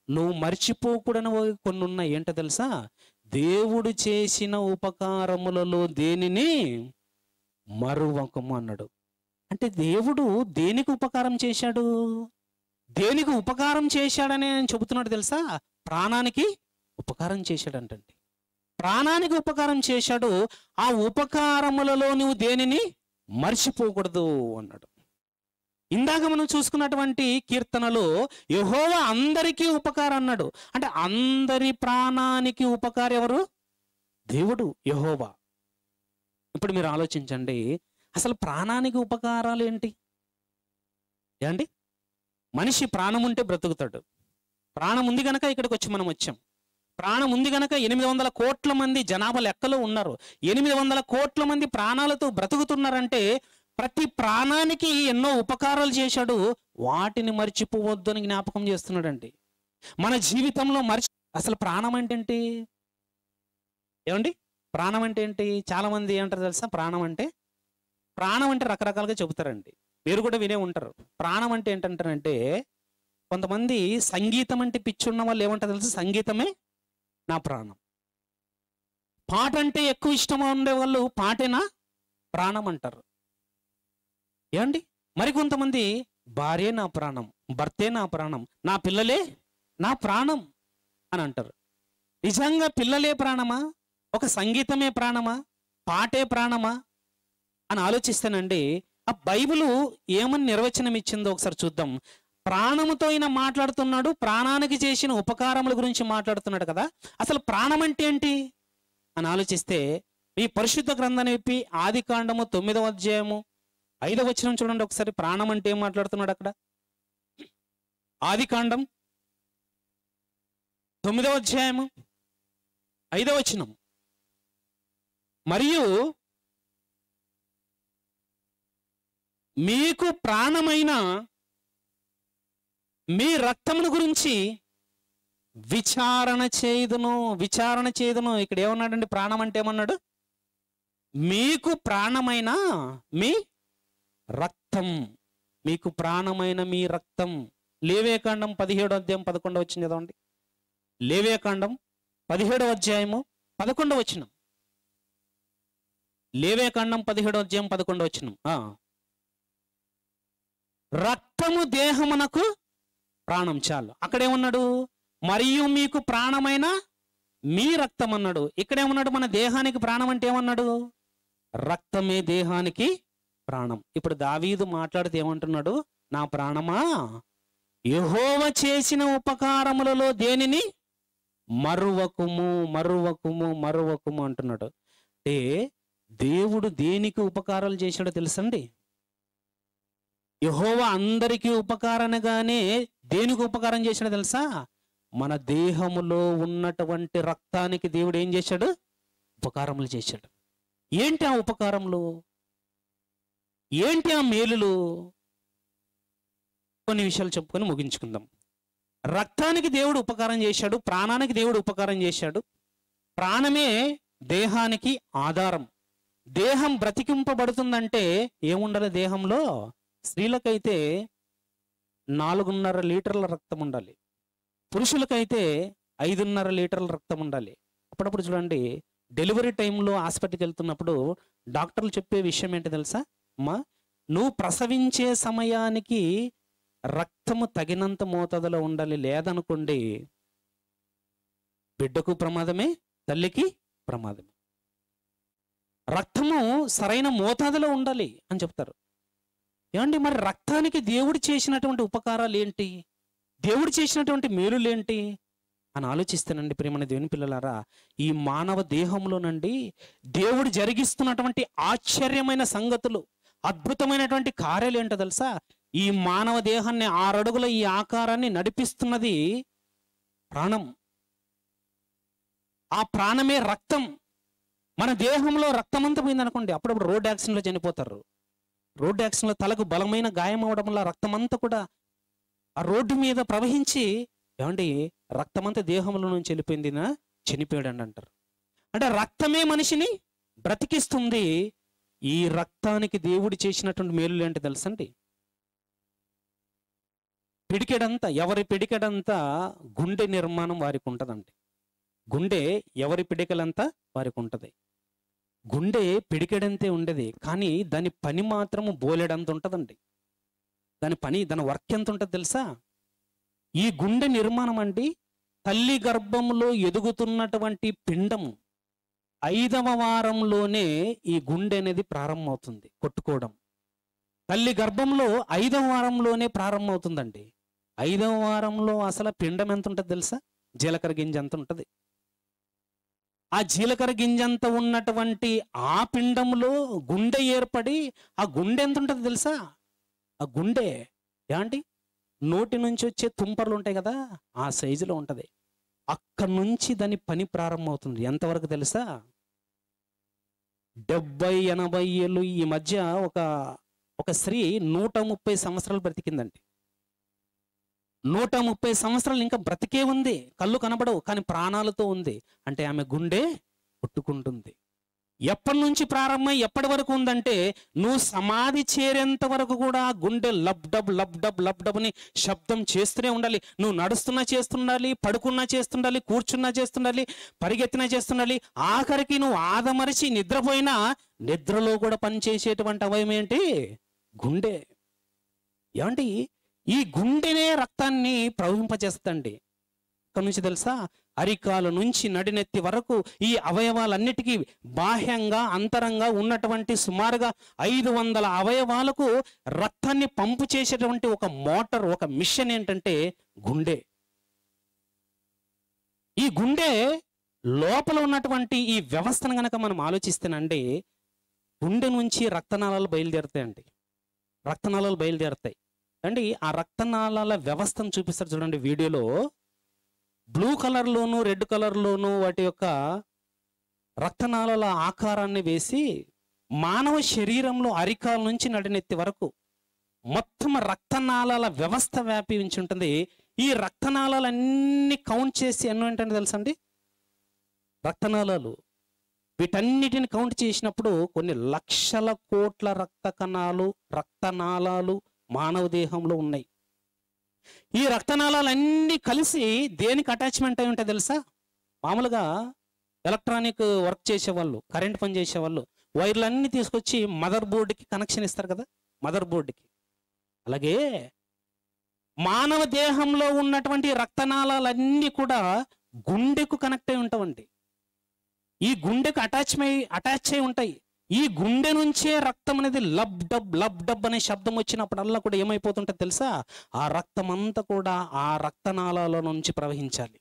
A: నువ్వు మర్చిపోకూడని కొన్ని ఉన్నాయి ఏంటో తెలుసా దేవుడు చేసిన ఉపకారములలో దేనిని మరువకము అన్నాడు అంటే దేవుడు దేనికి ఉపకారం చేశాడు దేనికి ఉపకారం చేశాడని ఆయన చెబుతున్నాడు తెలుసా ప్రాణానికి ఉపకారం చేశాడంటండి ప్రాణానికి ఉపకారం చేశాడు ఆ ఉపకారములలో నువ్వు దేనిని మర్చిపోకూడదు అన్నాడు ఇందాక మనం చూసుకున్నటువంటి కీర్తనలో యహోవా అందరికీ ఉపకారం అన్నాడు అంటే అందరి ప్రాణానికి ఉపకారం ఎవరు దేవుడు యహోవా ఇప్పుడు మీరు ఆలోచించండి అసలు ప్రాణానికి ఉపకారాలు ఏంటి ఏమండి మనిషి ప్రాణం ఉంటే బ్రతుకుతాడు ప్రాణం ఉంది గనక ఇక్కడికి వచ్చి మనం వచ్చాం ప్రాణం ఉంది గనక ఎనిమిది వందల కోట్ల మంది జనాభా లెక్కలో ఉన్నారు ఎనిమిది వందల కోట్ల మంది ప్రాణాలతో బ్రతుకుతున్నారంటే ప్రతి ప్రాణానికి ఎన్నో ఉపకారాలు చేశాడు వాటిని మర్చిపోవద్దు అని జ్ఞాపకం చేస్తున్నాడండి మన జీవితంలో మర్చి అసలు ప్రాణం అంటే ఏంటి ఏమండి ప్రాణం అంటే ఏంటి చాలా మంది ఏమంటారు తెలుసా ప్రాణం అంటే ప్రాణం అంటే రకరకాలుగా చెబుతారండి మీరు కూడా వినే ఉంటారు ప్రాణం అంటే ఏంటంటారంటే కొంతమంది సంగీతం అంటే పిచ్చి ఉన్న వాళ్ళు ఏమంటారు తెలుసా సంగీతమే నా ప్రాణం పాట అంటే ఎక్కువ ఇష్టం ఉండే వాళ్ళు పాటేనా ప్రాణం అంటారు ఏమండి మరికొంతమంది భార్యే నా ప్రాణం భర్తే నా ప్రాణం నా పిల్లలే నా ప్రాణం అని అంటారు నిజంగా పిల్లలే ప్రాణమా ఒక సంగీతమే ప్రాణమా పాటే ప్రాణమా అని ఆలోచిస్తానండి ఆ బైబిల్ ఏమని నిర్వచనం ఇచ్చిందో ఒకసారి చూద్దాం ప్రాణముతో ఆయన మాట్లాడుతున్నాడు ప్రాణానికి చేసిన ఉపకారముల గురించి మాట్లాడుతున్నాడు కదా అసలు ప్రాణం అంటే ఏంటి అని ఆలోచిస్తే ఈ పరిశుద్ధ గ్రంథాన్ని విప్పి ఆది కాండము తొమ్మిదవ అధ్యాయము ఐదవ వచనం చూడండి ఒకసారి ప్రాణం అంటే ఏం మాట్లాడుతున్నాడు అక్కడ ఆది కాండం తొమ్మిదవ అధ్యాయము ఐదవ వచనం మరియు మీకు ప్రాణమైన మీ రక్తమును గురించి విచారణ చేయుదును విచారణ చేయుదును ఇక్కడ ఏమన్నాడండి ప్రాణం అంటే ఏమన్నాడు మీకు ప్రాణమైన మీ రక్తం మీకు ప్రాణమైన మీ రక్తం లేవేకాండం పదిహేడో అధ్యాయం పదకొండవ వచ్చింది చదవండి లేవేకాండం పదిహేడవ అధ్యాయము పదకొండవ వచ్చిన లేవేకాండం పదిహేడో అధ్యాయం పదకొండవ వచ్చిన రక్తము దేహమునకు ప్రాణం చాలు అక్కడేమన్నాడు మరియు మీకు ప్రాణమైన మీ రక్తం అన్నాడు ఇక్కడేమన్నాడు మన దేహానికి ప్రాణం అంటే ఏమన్నాడు రక్తమే దేహానికి ప్రాణం ఇప్పుడు దావీదు మాట్లాడితే ఏమంటున్నాడు నా ప్రాణమా యహోవ చేసిన ఉపకారములలో దేనిని మరువకుము మరువకుము మరువకుము అంటున్నాడు అంటే దేవుడు దేనికి ఉపకారాలు చేశాడో తెలుసండి యహోవ అందరికీ ఉపకారనగానే దేనికి ఉపకారం చేశాడో తెలుసా మన దేహములో ఉన్నటువంటి రక్తానికి దేవుడు ఏం చేశాడు ఉపకారములు చేశాడు ఏంటి ఆ ఉపకారములు ఏంటి ఆ మేలులు కొన్ని విషయాలు చెప్పుకొని ముగించుకుందాం రక్తానికి దేవుడు ఉపకారం చేశాడు ప్రాణానికి దేవుడు ఉపకారం చేశాడు ప్రాణమే దేహానికి ఆధారం దేహం బ్రతికింపబడుతుందంటే ఏముండాలి దేహంలో స్త్రీలకైతే నాలుగున్నర లీటర్ల రక్తం ఉండాలి పురుషులకైతే ఐదున్నర లీటర్ల రక్తం ఉండాలి అప్పుడప్పుడు చూడండి డెలివరీ టైంలో హాస్పిటల్కి వెళ్తున్నప్పుడు డాక్టర్లు చెప్పే విషయం ఏంటి తెలుసా అమ్మా నువ్వు ప్రసవించే సమయానికి రక్తము తగినంత మోతాదులో ఉండాలి లేదనుకోండి బిడ్డకు ప్రమాదమే తల్లికి ప్రమాదమే రక్తము సరైన మోతాదులో ఉండాలి అని చెప్తారు ఏమండి మరి రక్తానికి దేవుడు చేసినటువంటి ఉపకారాలు ఏంటి దేవుడు చేసినటువంటి మేలులు ఏంటి అని ఆలోచిస్తానండి ప్రేమణ దేవుని పిల్లలారా ఈ మానవ దేహంలోనండి దేవుడు జరిగిస్తున్నటువంటి ఆశ్చర్యమైన సంగతులు అద్భుతమైనటువంటి కార్యాలు ఏంటో తెలుసా ఈ మానవ దేహాన్ని ఆరడుగుల ఈ ఆకారాన్ని నడిపిస్తున్నది ప్రాణం ఆ ప్రాణమే రక్తం మన దేహంలో రక్తం అంతా పోయిందనుకోండి అప్పుడప్పుడు రోడ్ యాక్సిడెంట్లో చనిపోతారు రోడ్డు యాక్సిడెంట్లో తలకు బలమైన గాయం అవడం వల్ల రక్తం అంతా కూడా ఆ రోడ్డు మీద ప్రవహించి ఏమండి రక్తమంతా దేహంలో నుంచి వెళ్ళిపోయింది నా చనిపోయాడు అని అంటారు అంటే రక్తమే మనిషిని బ్రతికిస్తుంది ఈ రక్తానికి దేవుడు చేసినటువంటి మేలు ఏంటి తెలుసండి పిడికెడంతా ఎవరి పిడికెడంతా గుండె నిర్మాణం వారికి ఉంటుందండి గుండె ఎవరి పిడికెలంతా వారికి ఉంటుంది గుండె పిడికెడంతే ఉండేది కానీ దాని పని మాత్రము బోలెడంత ఉంటుందండి దాని పని దాని వర్క్ ఎంత ఉంటుంది తెలుసా ఈ గుండె నిర్మాణం అండి తల్లి గర్భంలో ఎదుగుతున్నటువంటి పిండము ఐదవ వారంలోనే ఈ గుండె అనేది ప్రారంభమవుతుంది కొట్టుకోవడం తల్లి గర్భంలో ఐదవ వారంలోనే ప్రారంభమవుతుందండి ఐదవ వారంలో అసలు పిండం ఎంత ఉంటుంది తెలుసా జీలకర్ర గింజ ఎంత ఉంటుంది ఆ జీలకర్ర గింజంత ఉన్నటువంటి ఆ పిండంలో గుండె ఏర్పడి ఆ గుండె ఎంత ఉంటుంది తెలుసా ఆ గుండె ఏమండి నోటి నుంచి వచ్చే తుంపర్లు ఉంటాయి కదా ఆ సైజులో ఉంటది అక్కడి నుంచి దాని పని ప్రారంభమవుతుంది ఎంతవరకు తెలుసా డెబ్బై ఎనభై ఏళ్ళు ఈ మధ్య ఒక ఒక స్త్రీ నూట ముప్పై సంవత్సరాలు బ్రతికిందండి నూట ముప్పై సంవత్సరాలు ఇంకా బ్రతికే ఉంది కళ్ళు కనబడవు కానీ ప్రాణాలతో ఉంది అంటే ఆమె గుండె కొట్టుకుంటుంది ఎప్పటి నుంచి ప్రారంభమై ఎప్పటి వరకు ఉందంటే నువ్వు సమాధి చేరేంత వరకు కూడా ఆ గుండె lub dub lub dub lub dub అని శబ్దం చేస్తూనే ఉండాలి నువ్వు నడుస్తున్నా చేస్తుండాలి పడుకున్నా చేస్తుండాలి కూర్చున్నా చేస్తుండాలి పరిగెత్తినా చేస్తుండాలి ఆఖరికి నువ్వు ఆదమరిచి నిద్రపోయినా నిద్రలో కూడా పనిచేసేటువంటి అవయం ఏంటి గుండె ఏమండి ఈ గుండెనే రక్తాన్ని ప్రవహింపజేస్తండి ఇక్కడ నుంచి తెలుసా అరికాల నుంచి నడినెత్తి వరకు ఈ అవయవాలన్నిటికీ బాహ్యంగా అంతరంగా ఉన్నటువంటి సుమారుగా ఐదు వందల అవయవాలకు రక్తాన్ని పంపు చేసేటువంటి ఒక మోటార్ ఒక మిషన్ ఏంటంటే గుండె ఈ గుండె లోపల ఉన్నటువంటి ఈ వ్యవస్థను గనక మనం ఆలోచిస్తేనండి గుండె నుంచి రక్తనాళాలు బయలుదేరుతాయండి రక్తనాళాలు బయలుదేరుతాయి అండి ఆ రక్తనాళాల వ్యవస్థను చూపిస్తారు చూడండి వీడియోలో బ్లూ కలర్లోను రెడ్ కలర్లోను వాటి యొక్క రక్తనాళాల ఆకారాన్ని వేసి మానవ శరీరంలో అరికాల నుంచి నడినెత్తి వరకు మొత్తం రక్తనాళాల వ్యవస్థ వ్యాపించి ఉంటుంది ఈ రక్తనాళాలన్నీ కౌంట్ చేసి ఎన్నో ఏంటంటే తెలుసండి రక్తనాళాలు వీటన్నిటిని కౌంట్ చేసినప్పుడు కొన్ని లక్షల కోట్ల రక్త కణాలు రక్తనాళాలు మానవ దేహంలో ఉన్నాయి ఈ రక్తనాళాలన్నీ కలిసి దేనికి అటాచ్మెంట్ అయి ఉంటాయి తెలుసా మామూలుగా ఎలక్ట్రానిక్ వర్క్ చేసేవాళ్ళు కరెంట్ పని చేసేవాళ్ళు వైర్లన్నీ తీసుకొచ్చి మదర్ బోర్డుకి కనెక్షన్ ఇస్తారు కదా మదర్ బోర్డుకి అలాగే మానవ దేహంలో ఉన్నటువంటి రక్తనాళాలన్నీ కూడా గుండెకు కనెక్ట్ అయి ఉంటామండి ఈ గుండెకు అటాచ్ అయి అటాచ్ అయి ఉంటాయి ఈ గుండె నుంచే రక్తం అనేది లబ్ డబ్ లబ్ డబ్ అనే శబ్దం వచ్చినప్పుడల్లా కూడా ఏమైపోతుంటుంది తెలుసా ఆ రక్తం అంతా కూడా ఆ రక్తనాళాల నుంచి ప్రవహించాలి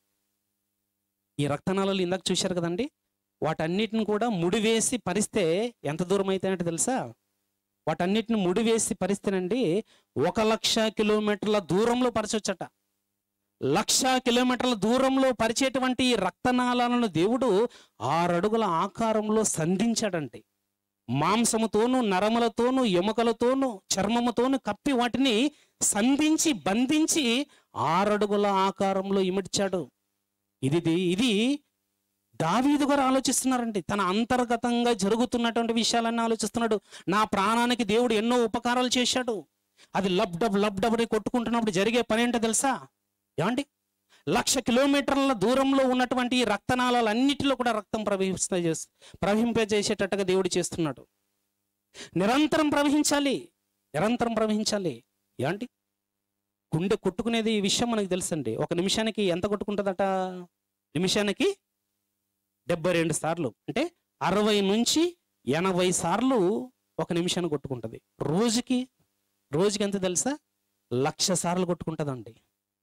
A: ఈ రక్తనాళాలు ఇందాక చూశారు కదండి వాటన్నిటిని కూడా ముడివేసి పరిస్తే ఎంత దూరం అవుతాయంటే తెలుసా వాటన్నిటిని ముడివేసి పరిస్తేనండి ఒక లక్ష కిలోమీటర్ల దూరంలో పరచొచ్చట లక్ష కిలోమీటర్ల దూరంలో పరిచేటువంటి ఈ రక్తనాళాలను దేవుడు ఆరడుగుల ఆకారంలో సంధించాడంటే మాంసముతోను నరములతోను ఎముకలతోను చర్మముతోను కప్పి వాటిని సంధించి బంధించి ఆరడుగుల ఆకారంలో ఇమిడ్చాడు ఇది ఇది దావీదు గారు ఆలోచిస్తున్నారండి తన అంతర్గతంగా జరుగుతున్నటువంటి విషయాలన్నీ ఆలోచిస్తున్నాడు నా ప్రాణానికి దేవుడు ఎన్నో ఉపకారాలు చేశాడు అది లబ్ డబ్ లబ్ డబ్ అని కొట్టుకుంటున్నప్పుడు జరిగే పని ఏంటో తెలుసా ఏమండి లక్ష కిలోమీటర్ల దూరంలో ఉన్నటువంటి ఈ రక్తనాళాలన్నిటిలో కూడా రక్తం ప్రవహిస్త ప్రవహింపజేసేటట్టుగా దేవుడు చేస్తున్నాడు నిరంతరం ప్రవహించాలి నిరంతరం ప్రవహించాలి ఏమండి గుండె కొట్టుకునేది ఈ విషయం మనకు తెలుసండి ఒక నిమిషానికి ఎంత కొట్టుకుంటుందట నిమిషానికి డెబ్బై రెండు సార్లు అంటే అరవై నుంచి ఎనభై సార్లు ఒక నిమిషాన్ని కొట్టుకుంటుంది రోజుకి రోజుకి ఎంత తెలుసా లక్ష సార్లు కొట్టుకుంటుందండి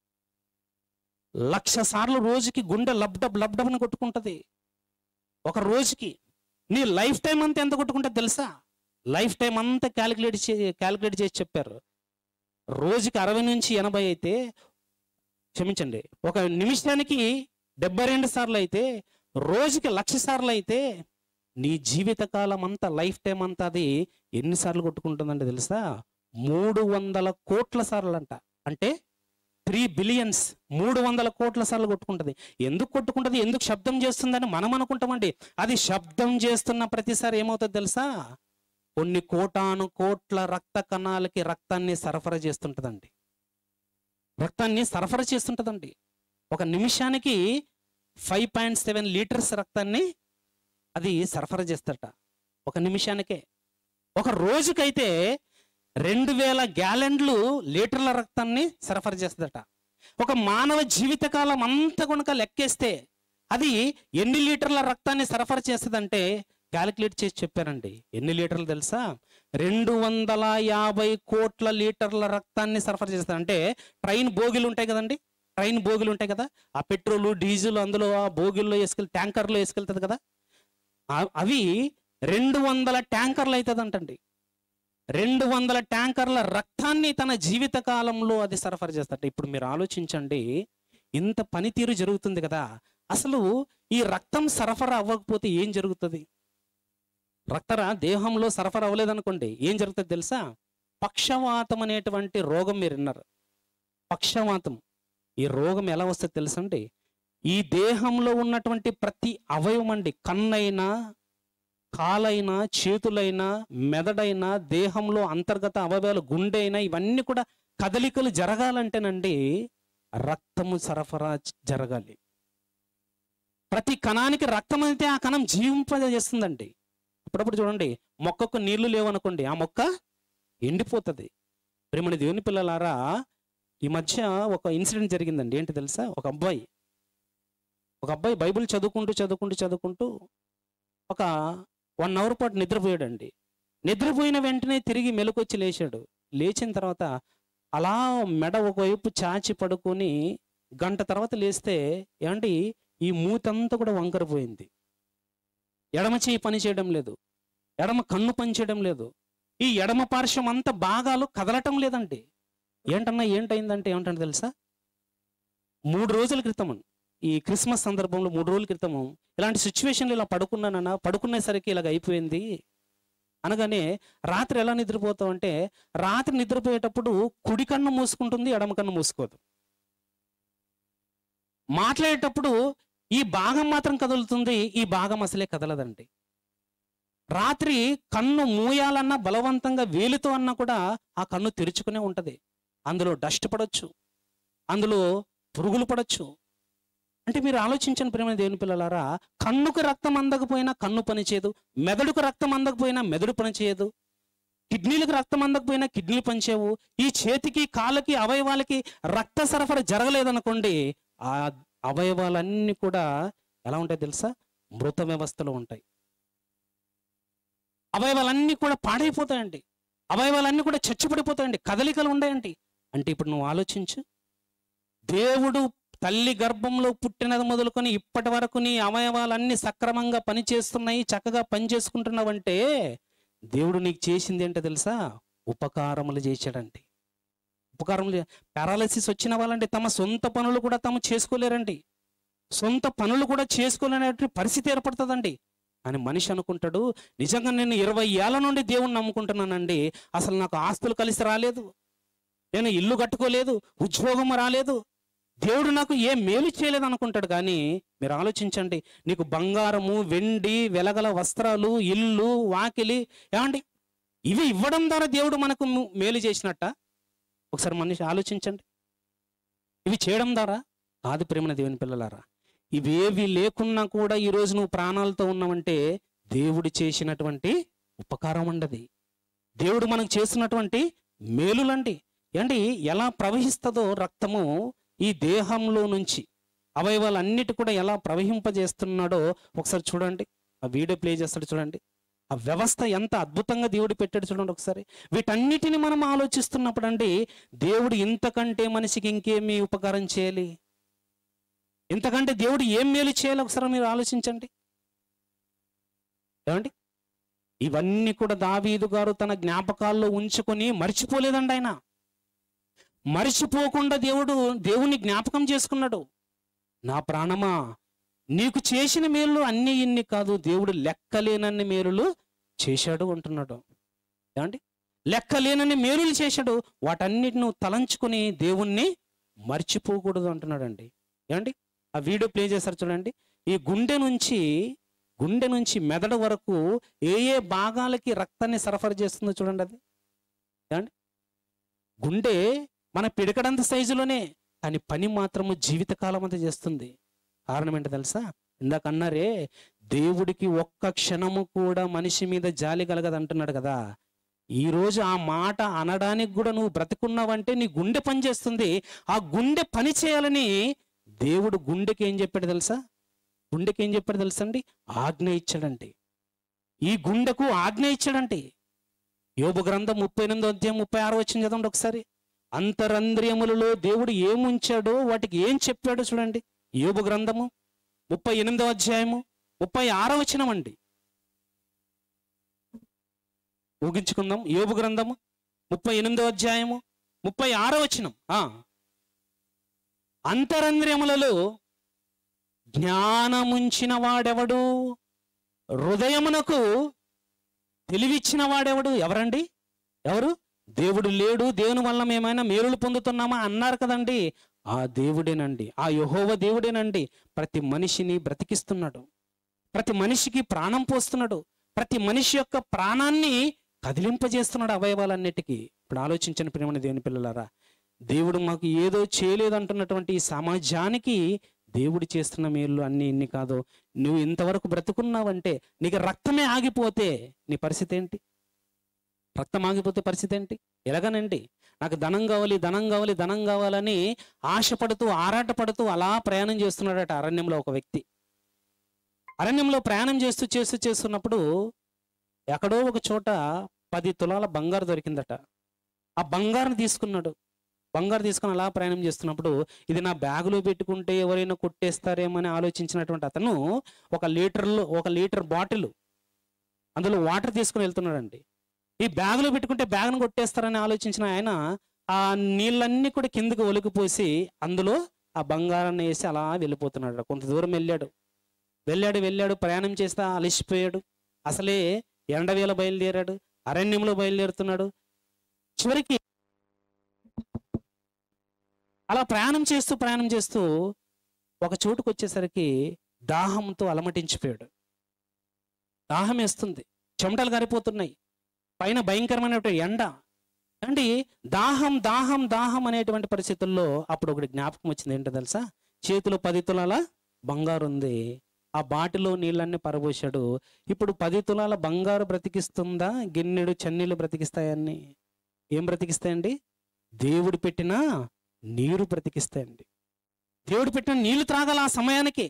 A: లక్ష సార్లు రోజుకి గుండె లబ్డబ్ లబ్డబ్ అని కొట్టుకుంటుంది ఒక రోజుకి నీ లైఫ్ టైం అంతా ఎంత కొట్టుకుంటుంది తెలుసా లైఫ్ టైం అంతా క్యాలిక్యులేట్ చే క్యాలిక్యులేట్ చేసి చెప్పారు రోజుకి అరవై నుంచి ఎనభై అయితే క్షమించండి ఒక నిమిషానికి డెబ్బై రెండు సార్లు అయితే రోజుకి లక్ష సార్లు అయితే నీ జీవితకాలం అంతా లైఫ్ టైం అంతా అది ఎన్నిసార్లు కొట్టుకుంటుందంటే తెలుసా మూడు వందల కోట్ల సార్లు అంట అంటే త్రీ బిలియన్స్ మూడు వందల కోట్ల సార్లు కొట్టుకుంటుంది ఎందుకు కొట్టుకుంటుంది ఎందుకు శబ్దం చేస్తుందని మనం అనుకుంటామండి అది శబ్దం చేస్తున్న ప్రతిసారి ఏమవుతుంది తెలుసా కొన్ని కోటాను కోట్ల రక్త కణాలకి రక్తాన్ని సరఫరా చేస్తుంటుందండి రక్తాన్ని సరఫరా చేస్తుంటదండి ఒక నిమిషానికి ఫైవ్ పాయింట్ సెవెన్ లీటర్స్ రక్తాన్ని అది సరఫరా చేస్తట ఒక నిమిషానికే ఒక రోజుకైతే రెండు వేల గ్యాలెండ్లు లీటర్ల రక్తాన్ని సరఫరా చేస్తుందట ఒక మానవ జీవితకాలం అంతా కనుక లెక్కేస్తే అది ఎన్ని లీటర్ల రక్తాన్ని సరఫరా చేస్తుందంటే క్యాలిక్యులేట్ చేసి చెప్పారండి ఎన్ని లీటర్లు తెలుసా రెండు వందల యాభై కోట్ల లీటర్ల రక్తాన్ని సరఫరా చేస్తుంది అంటే ట్రైన్ బోగిలు ఉంటాయి కదండి ట్రైన్ బోగిలు ఉంటాయి కదా ఆ పెట్రోల్ డీజిల్ అందులో ఆ బోగిల్లో వేసుకెళ్ళి ట్యాంకర్లో వేసుకెళ్తుంది కదా ఆ- అవి రెండు వందల ట్యాంకర్లు అవుతుందంటండి రెండు వందల ట్యాంకర్ల రక్తాన్ని తన జీవిత కాలంలో అది సరఫరా చేస్తాట ఇప్పుడు మీరు ఆలోచించండి ఇంత పనితీరు జరుగుతుంది కదా అసలు ఈ రక్తం సరఫరా అవ్వకపోతే ఏం జరుగుతుంది రక్తర దేహంలో సరఫరా అవ్వలేదనుకోండి ఏం జరుగుతుంది తెలుసా పక్షవాతం అనేటువంటి రోగం మీరు విన్నారు పక్షవాతం ఈ రోగం ఎలా వస్తుంది తెలుసండి ఈ దేహంలో ఉన్నటువంటి ప్రతి అవయవం అండి కన్నైనా కాలైనా చేతులైనా మెదడైనా దేహంలో అంతర్గత అవయవాలు గుండె అయినా ఇవన్నీ కూడా కదలికలు జరగాలంటేనండి రక్తము సరఫరా జ- జరగాలి ప్రతి కణానికి రక్తం అయితే ఆ కణం జీవింపజేస్తుందండి అప్పుడప్పుడు చూడండి మొక్కకు నీళ్లు లేవనుకోండి ఆ మొక్క ఎండిపోతుంది ప్రేమని దేవుని పిల్లలారా ఈ మధ్య ఒక ఇన్సిడెంట్ జరిగిందండి ఏంటి తెలుసా ఒక అబ్బాయి ఒక అబ్బాయి బైబిల్ చదువుకుంటూ చదువుకుంటూ చదువుకుంటూ ఒక వన్ అవర్ పాటు నిద్రపోయాడండి నిద్రపోయిన వెంటనే తిరిగి మెలకొచ్చి లేచాడు లేచిన తర్వాత అలా మెడ ఒకవైపు చాచి పడుకొని గంట తర్వాత లేస్తే ఏమండి ఈ మూతంతా కూడా వంకరపోయింది ఎడమ చేయి పని చేయడం లేదు ఎడమ కన్ను పని చేయడం లేదు ఈ ఎడమ పార్శ్వం అంతా భాగాలు కదలటం లేదండి ఏంటన్నా ఏంటైందంటే ఏమంటంటే తెలుసా మూడు రోజుల క్రితం ఈ క్రిస్మస్ సందర్భంలో మూడు రోజుల క్రితము ఇలాంటి సిచ్యువేషన్లు ఇలా పడుకున్నానన్నా పడుకునేసరికి ఇలాగ అయిపోయింది అనగానే రాత్రి ఎలా నిద్రపోతావు అంటే రాత్రి నిద్రపోయేటప్పుడు కుడి కన్ను మూసుకుంటుంది ఎడమ కన్ను మూసుకోదు మాట్లాడేటప్పుడు ఈ భాగం మాత్రం కదులుతుంది ఈ భాగం అసలే కదలదండి రాత్రి కన్ను మూయాలన్నా బలవంతంగా వేలుతో అన్నా కూడా ఆ కన్ను తెరుచుకునే ఉంటది అందులో డస్ట్ పడొచ్చు అందులో పురుగులు పడొచ్చు అంటే మీరు ఆలోచించండి ప్రేమ దేవుని పిల్లలారా కన్నుకు రక్తం అందకపోయినా కన్ను పనిచేయదు మెదడుకు రక్తం అందకపోయినా మెదడు పనిచేయదు కిడ్నీలకు రక్తం అందకపోయినా కిడ్నీలు పనిచేయవు ఈ చేతికి కాళ్ళకి అవయవాలకి రక్త సరఫరా జరగలేదనుకోండి ఆ అవయవాలన్నీ కూడా ఎలా ఉంటాయి తెలుసా మృత వ్యవస్థలో ఉంటాయి అవయవాలన్నీ కూడా పాడైపోతాయండి అవయవాలన్నీ కూడా చచ్చిపడిపోతాయండి కదలికలు ఉన్నాయండి అంటే ఇప్పుడు నువ్వు ఆలోచించు దేవుడు తల్లి గర్భంలో పుట్టినది మొదలుకొని ఇప్పటి వరకు నీ అవయవాలన్నీ సక్రమంగా పనిచేస్తున్నాయి చక్కగా పనిచేసుకుంటున్నావంటే దేవుడు నీకు చేసింది ఏంటో తెలుసా ఉపకారములు చేశాడండి ఉపకారములు పారాలసిస్ వచ్చిన వాళ్ళంటే తమ సొంత పనులు కూడా తాము చేసుకోలేరండి సొంత పనులు కూడా చేసుకోలేనటువంటి పరిస్థితి ఏర్పడుతుందండి అని మనిషి అనుకుంటాడు నిజంగా నేను ఇరవై ఏళ్ళ నుండి దేవుణ్ణి నమ్ముకుంటున్నానండి అసలు నాకు ఆస్తులు కలిసి రాలేదు నేను ఇల్లు కట్టుకోలేదు ఉద్యోగం రాలేదు దేవుడు నాకు ఏ మేలు చేయలేదు అనుకుంటాడు కానీ మీరు ఆలోచించండి నీకు బంగారము వెండి వెలగల వస్త్రాలు ఇల్లు వాకిలి ఏమండి ఇవి ఇవ్వడం ద్వారా దేవుడు మనకు ము- మేలు చేసినట్ట ఒకసారి మనిషి ఆలోచించండి ఇవి చేయడం ద్వారా కాదు ప్రేమన దేవుని పిల్లలారా ఇవేవి లేకున్నా కూడా ఈ రోజు నువ్వు ప్రాణాలతో ఉన్నావంటే దేవుడు చేసినటువంటి ఉపకారం అండది దేవుడు మనకు చేసినటువంటి మేలులండి ఏంటి ఎలా ప్రవహిస్తుందో రక్తము ఈ దేహంలో నుంచి అవయవాలన్నిటి కూడా ఎలా ప్రవహింపజేస్తున్నాడో ఒకసారి చూడండి ఆ వీడియో ప్లే చేస్తాడు చూడండి ఆ వ్యవస్థ ఎంత అద్భుతంగా దేవుడు పెట్టాడు చూడండి ఒకసారి వీటన్నిటిని మనం ఆలోచిస్తున్నప్పుడు అండి దేవుడు ఇంతకంటే మనిషికి ఇంకేమి ఉపకారం చేయాలి ఇంతకంటే దేవుడు ఏం మేలు చేయాలి ఒకసారి మీరు ఆలోచించండి ఏమండి ఇవన్నీ కూడా దావీదు గారు తన జ్ఞాపకాల్లో ఉంచుకొని మర్చిపోలేదండి ఆయన మర్చిపోకుండా దేవుడు దేవుని జ్ఞాపకం చేసుకున్నాడు నా ప్రాణమా నీకు చేసిన మేలు అన్ని ఇన్ని కాదు దేవుడు లెక్కలేనన్ని మేలులు చేశాడు అంటున్నాడు ఏమండి లెక్కలేనన్ని మేలులు చేశాడు వాటన్నిటిని నువ్వు తలంచుకొని దేవుణ్ణి మర్చిపోకూడదు అంటున్నాడండి ఏమండి ఆ వీడియో ప్లే చేశారు చూడండి ఈ గుండె నుంచి గుండె నుంచి మెదడు వరకు ఏ ఏ భాగాలకి రక్తాన్ని సరఫరా చేస్తుందో చూడండి అది ఏమండి గుండె మన పిడకడంత సైజులోనే కానీ పని మాత్రము జీవితకాలం అంతా చేస్తుంది కారణం ఏంటో తెలుసా ఇందాక అన్నారే దేవుడికి ఒక్క క్షణము కూడా మనిషి మీద జాలి కలగదు అంటున్నాడు కదా ఈ రోజు ఆ మాట అనడానికి కూడా నువ్వు బ్రతుకున్నావంటే నీ గుండె పని చేస్తుంది ఆ గుండె పని చేయాలని దేవుడు గుండెకి ఏం చెప్పాడు తెలుసా గుండెకి ఏం చెప్పాడు తెలుసా అండి ఆజ్ఞ ఇచ్చాడంటే ఈ గుండెకు ఆజ్ఞ ఇచ్చాడంటే యోబు గ్రంథం ముప్పై ఎనిమిదో అధ్యాయం ముప్పై ఆరు వచ్చింది చదవండి ఒకసారి అంతరంద్రియములలో దేవుడు ఏముంచాడో వాటికి ఏం చెప్పాడో చూడండి యోబు గ్రంథము ముప్పై ఎనిమిదో అధ్యాయము ముప్పై ఆరో వచనం అండి ఊగించుకుందాం యోబు గ్రంథము ముప్పై ఎనిమిదో అధ్యాయము ముప్పై ఆరో వచనం ఆ అంతరంద్రియములలో జ్ఞానముంచిన వాడెవడు హృదయమునకు తెలివిచ్చిన వాడెవడు ఎవరండి ఎవరు దేవుడు లేడు దేవుని వల్ల మేమైనా మేలులు పొందుతున్నామా అన్నారు కదండి ఆ దేవుడేనండి ఆ యహోవ దేవుడేనండి ప్రతి మనిషిని బ్రతికిస్తున్నాడు ప్రతి మనిషికి ప్రాణం పోస్తున్నాడు ప్రతి మనిషి యొక్క ప్రాణాన్ని కదిలింపజేస్తున్నాడు అవయవాలన్నిటికీ ఇప్పుడు ఆలోచించిన ప్రేమని దేవుని పిల్లలారా దేవుడు మాకు ఏదో చేయలేదు అంటున్నటువంటి ఈ సమాజానికి దేవుడు చేస్తున్న మేలు అన్ని ఇన్ని కాదు నువ్వు ఇంతవరకు బ్రతుకున్నావంటే నీకు రక్తమే ఆగిపోతే నీ పరిస్థితి ఏంటి రక్తం ఆగిపోతే పరిస్థితి ఏంటి ఎలాగనండి నాకు ధనం కావాలి ధనం కావాలి ధనం కావాలని ఆశపడుతూ ఆరాటపడుతూ అలా ప్రయాణం చేస్తున్నాడట అరణ్యంలో ఒక వ్యక్తి అరణ్యంలో ప్రయాణం చేస్తూ చేస్తూ చేస్తున్నప్పుడు ఎక్కడో ఒక చోట పది తులాల బంగారు దొరికిందట ఆ బంగారం తీసుకున్నాడు బంగారు తీసుకుని అలా ప్రయాణం చేస్తున్నప్పుడు ఇది నా బ్యాగులో పెట్టుకుంటే ఎవరైనా కొట్టేస్తారేమని ఆలోచించినటువంటి అతను ఒక లీటర్లో ఒక లీటర్ బాటిల్ అందులో వాటర్ తీసుకుని వెళ్తున్నాడండి ఈ బ్యాగులో పెట్టుకుంటే బ్యాగ్ను కొట్టేస్తారని ఆలోచించిన ఆయన ఆ నీళ్ళన్నీ కూడా కిందకి ఒలికిపోసి అందులో ఆ బంగారాన్ని వేసి అలా వెళ్ళిపోతున్నాడు కొంత దూరం వెళ్ళాడు వెళ్ళాడు వెళ్ళాడు ప్రయాణం చేస్తా అలసిపోయాడు అసలే ఎండవేళ బయలుదేరాడు అరణ్యంలో బయలుదేరుతున్నాడు చివరికి అలా ప్రయాణం చేస్తూ ప్రయాణం చేస్తూ ఒక చోటుకు వచ్చేసరికి దాహంతో అలమటించిపోయాడు దాహం వేస్తుంది చెమటలు గారిపోతున్నాయి పైన భయంకరమైనటువంటి ఎండ అండి దాహం దాహం దాహం అనేటువంటి పరిస్థితుల్లో అప్పుడు ఒకటి జ్ఞాపకం వచ్చింది ఏంటో తెలుసా చేతిలో పది తులాల బంగారు ఉంది ఆ బాటిలో నీళ్ళన్నీ పరబోశాడు ఇప్పుడు పది తులాల బంగారు బ్రతికిస్తుందా గిన్నెడు చన్నీళ్ళు బ్రతికిస్తాయని ఏం బ్రతికిస్తాయండి దేవుడు పెట్టిన నీరు బ్రతికిస్తాయండి దేవుడు పెట్టిన నీళ్లు త్రాగాల ఆ సమయానికి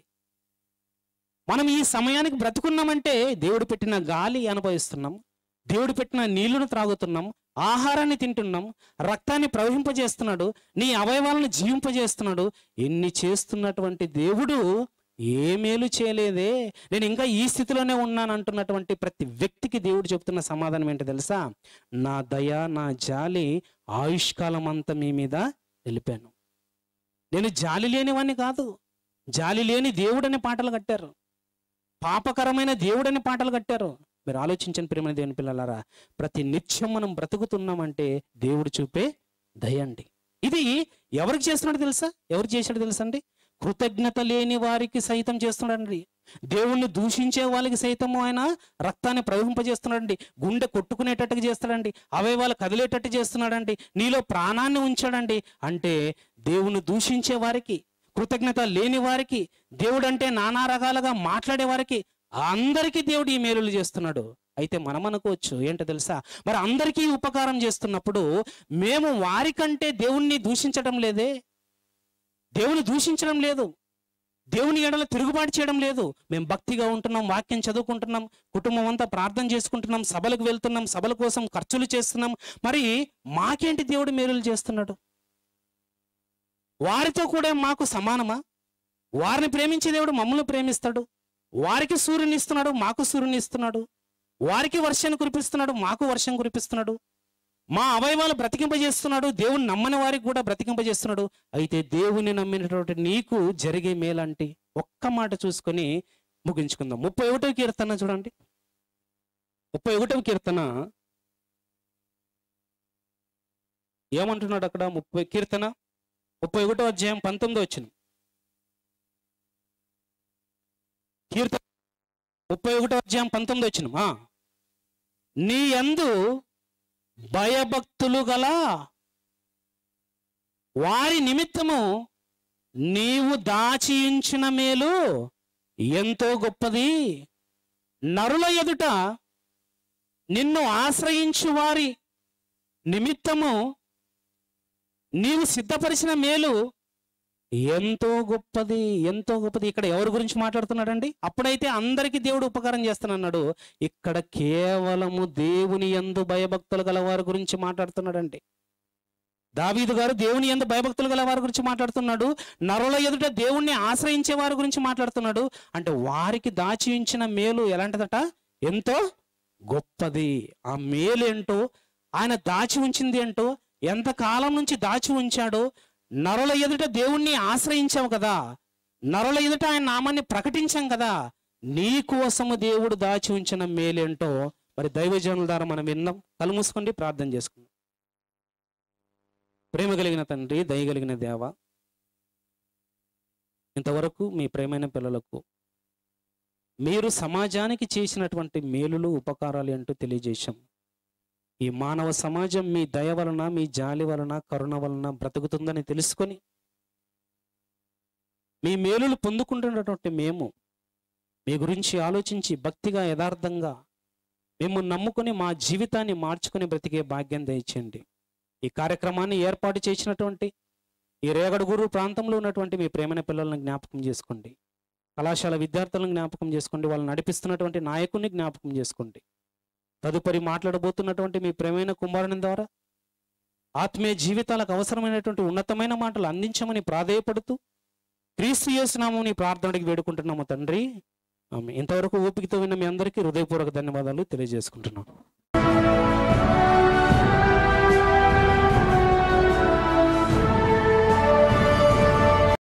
A: మనం ఈ సమయానికి బ్రతుకున్నామంటే దేవుడు పెట్టిన గాలి అనుభవిస్తున్నాం దేవుడు పెట్టిన నీళ్లను త్రాగుతున్నాం ఆహారాన్ని తింటున్నాం రక్తాన్ని ప్రవహింపజేస్తున్నాడు నీ అవయవాలను జీవింపజేస్తున్నాడు ఎన్ని చేస్తున్నటువంటి దేవుడు ఏ మేలు చేయలేదే నేను ఇంకా ఈ స్థితిలోనే ఉన్నాను అంటున్నటువంటి ప్రతి వ్యక్తికి దేవుడు చెప్తున్న సమాధానం ఏంటో తెలుసా నా దయ నా జాలి ఆయుష్కాలం అంతా మీ మీద తెలిపాను నేను జాలి లేనివాణ్ణి కాదు జాలి లేని దేవుడని పాటలు కట్టారు పాపకరమైన దేవుడని పాటలు కట్టారు మీరు ఆలోచించండి ప్రేమ దేవుని పిల్లలారా ప్రతి నిత్యం మనం బ్రతుకుతున్నామంటే దేవుడు చూపే దయండి ఇది ఎవరికి చేస్తున్నాడు తెలుసా ఎవరు చేశాడు తెలుసా అండి కృతజ్ఞత లేని వారికి సైతం చేస్తున్నాడండి దేవుణ్ణి దూషించే వాళ్ళకి సైతం ఆయన రక్తాన్ని ప్రవహింపజేస్తున్నాడండి గుండె కొట్టుకునేటట్టుగా చేస్తాడండి అవయవాలు కదిలేటట్టు చేస్తున్నాడండి నీలో ప్రాణాన్ని ఉంచాడండి అంటే దేవుని దూషించే వారికి కృతజ్ఞత లేని వారికి దేవుడు అంటే నానా రకాలుగా మాట్లాడే వారికి అందరికీ దేవుడు ఈ మేలులు చేస్తున్నాడు అయితే మనం అనుకోవచ్చు ఏంటో తెలుసా మరి అందరికీ ఉపకారం చేస్తున్నప్పుడు మేము వారికంటే దేవుణ్ణి దూషించడం లేదే దేవుని దూషించడం లేదు దేవుని ఎడల తిరుగుబాటు చేయడం లేదు మేము భక్తిగా ఉంటున్నాం వాక్యం చదువుకుంటున్నాం కుటుంబం అంతా ప్రార్థన చేసుకుంటున్నాం సభలకు వెళ్తున్నాం సభల కోసం ఖర్చులు చేస్తున్నాం మరి మాకేంటి దేవుడు మేలులు చేస్తున్నాడు వారితో కూడా మాకు సమానమా వారిని ప్రేమించే దేవుడు మమ్మల్ని ప్రేమిస్తాడు వారికి సూర్యుని ఇస్తున్నాడు మాకు సూర్యుని ఇస్తున్నాడు వారికి వర్షాన్ని కురిపిస్తున్నాడు మాకు వర్షం కురిపిస్తున్నాడు మా అవయవాలు బ్రతికింపజేస్తున్నాడు దేవుని నమ్మని వారికి కూడా బ్రతికింపజేస్తున్నాడు అయితే దేవుని నమ్మినటువంటి నీకు జరిగే మేలంటి ఒక్క మాట చూసుకొని ముగించుకుందాం ముప్పై ఒకటో కీర్తన చూడండి ముప్పై ఒకటవ కీర్తన ఏమంటున్నాడు అక్కడ ముప్పై కీర్తన ముప్పై ఒకటో అధ్యాయం పంతొమ్మిదో వచ్చిన కీర్తన ముప్పై ఒకటో అధ్యాయం పంతొమ్మిది వచ్చిన నీ యందు భయభక్తులు గల వారి నిమిత్తము నీవు దాచి ఉంచిన మేలు ఎంతో గొప్పది నరుల ఎదుట నిన్ను ఆశ్రయించు వారి నిమిత్తము నీవు సిద్ధపరిచిన మేలు ఎంతో గొప్పది ఎంతో గొప్పది ఇక్కడ ఎవరి గురించి మాట్లాడుతున్నాడండి అప్పుడైతే అందరికీ దేవుడు ఉపకారం చేస్తానన్నాడు ఇక్కడ కేవలము దేవుని యందు భయభక్తులు గల వారి గురించి మాట్లాడుతున్నాడండి దావీదు గారు దేవుని యందు భయభక్తులు గల వారి గురించి మాట్లాడుతున్నాడు నరుల ఎదుట దేవుణ్ణి ఆశ్రయించే వారి గురించి మాట్లాడుతున్నాడు అంటే వారికి దాచి ఉంచిన మేలు ఎలాంటిదట ఎంతో గొప్పది ఆ మేలు ఏంటో ఆయన దాచి ఉంచింది ఏంటో ఎంత కాలం నుంచి దాచి ఉంచాడో నరుల ఎదుట దేవుణ్ణి ఆశ్రయించావు కదా నరుల ఎదుట ఆయన నామాన్ని ప్రకటించాం కదా నీ కోసము దేవుడు దాచి ఉంచిన మేలేంటో మరి దైవజనుల ద్వారా మనం విన్నాం కళ్ళు మూసుకోండి ప్రార్థన చేసుకుందాం ప్రేమ కలిగిన తండ్రి దయ కలిగిన దేవ ఇంతవరకు మీ ప్రేమైన పిల్లలకు మీరు సమాజానికి చేసినటువంటి మేలులు ఉపకారాలు ఏంటో తెలియజేశాం ఈ మానవ సమాజం మీ దయ వలన మీ జాలి వలన కరుణ వలన బ్రతుకుతుందని తెలుసుకొని మీ మేలులు పొందుకుంటున్నటువంటి మేము మీ గురించి ఆలోచించి భక్తిగా యథార్థంగా మేము నమ్ముకొని మా జీవితాన్ని మార్చుకొని బ్రతికే భాగ్యం దయచేయండి ఈ కార్యక్రమాన్ని ఏర్పాటు చేసినటువంటి ఈ రేగడుగురు ప్రాంతంలో ఉన్నటువంటి మీ ప్రేమైన పిల్లలను జ్ఞాపకం చేసుకోండి కళాశాల విద్యార్థులను జ్ఞాపకం చేసుకోండి వాళ్ళని నడిపిస్తున్నటువంటి నాయకుడిని జ్ఞాపకం చేసుకోండి తదుపరి మాట్లాడబోతున్నటువంటి మీ ప్రేమైన కుమారుని ద్వారా ఆత్మీయ జీవితాలకు అవసరమైనటువంటి ఉన్నతమైన మాటలు అందించమని ప్రాధేయపడుతూ క్రీస్తు యేసునామం నీ ప్రార్థనకి వేడుకుంటున్నాము తండ్రి ఆమె ఇంతవరకు ఓపికతో విన్న మీ అందరికీ హృదయపూర్వక ధన్యవాదాలు తెలియజేసుకుంటున్నాం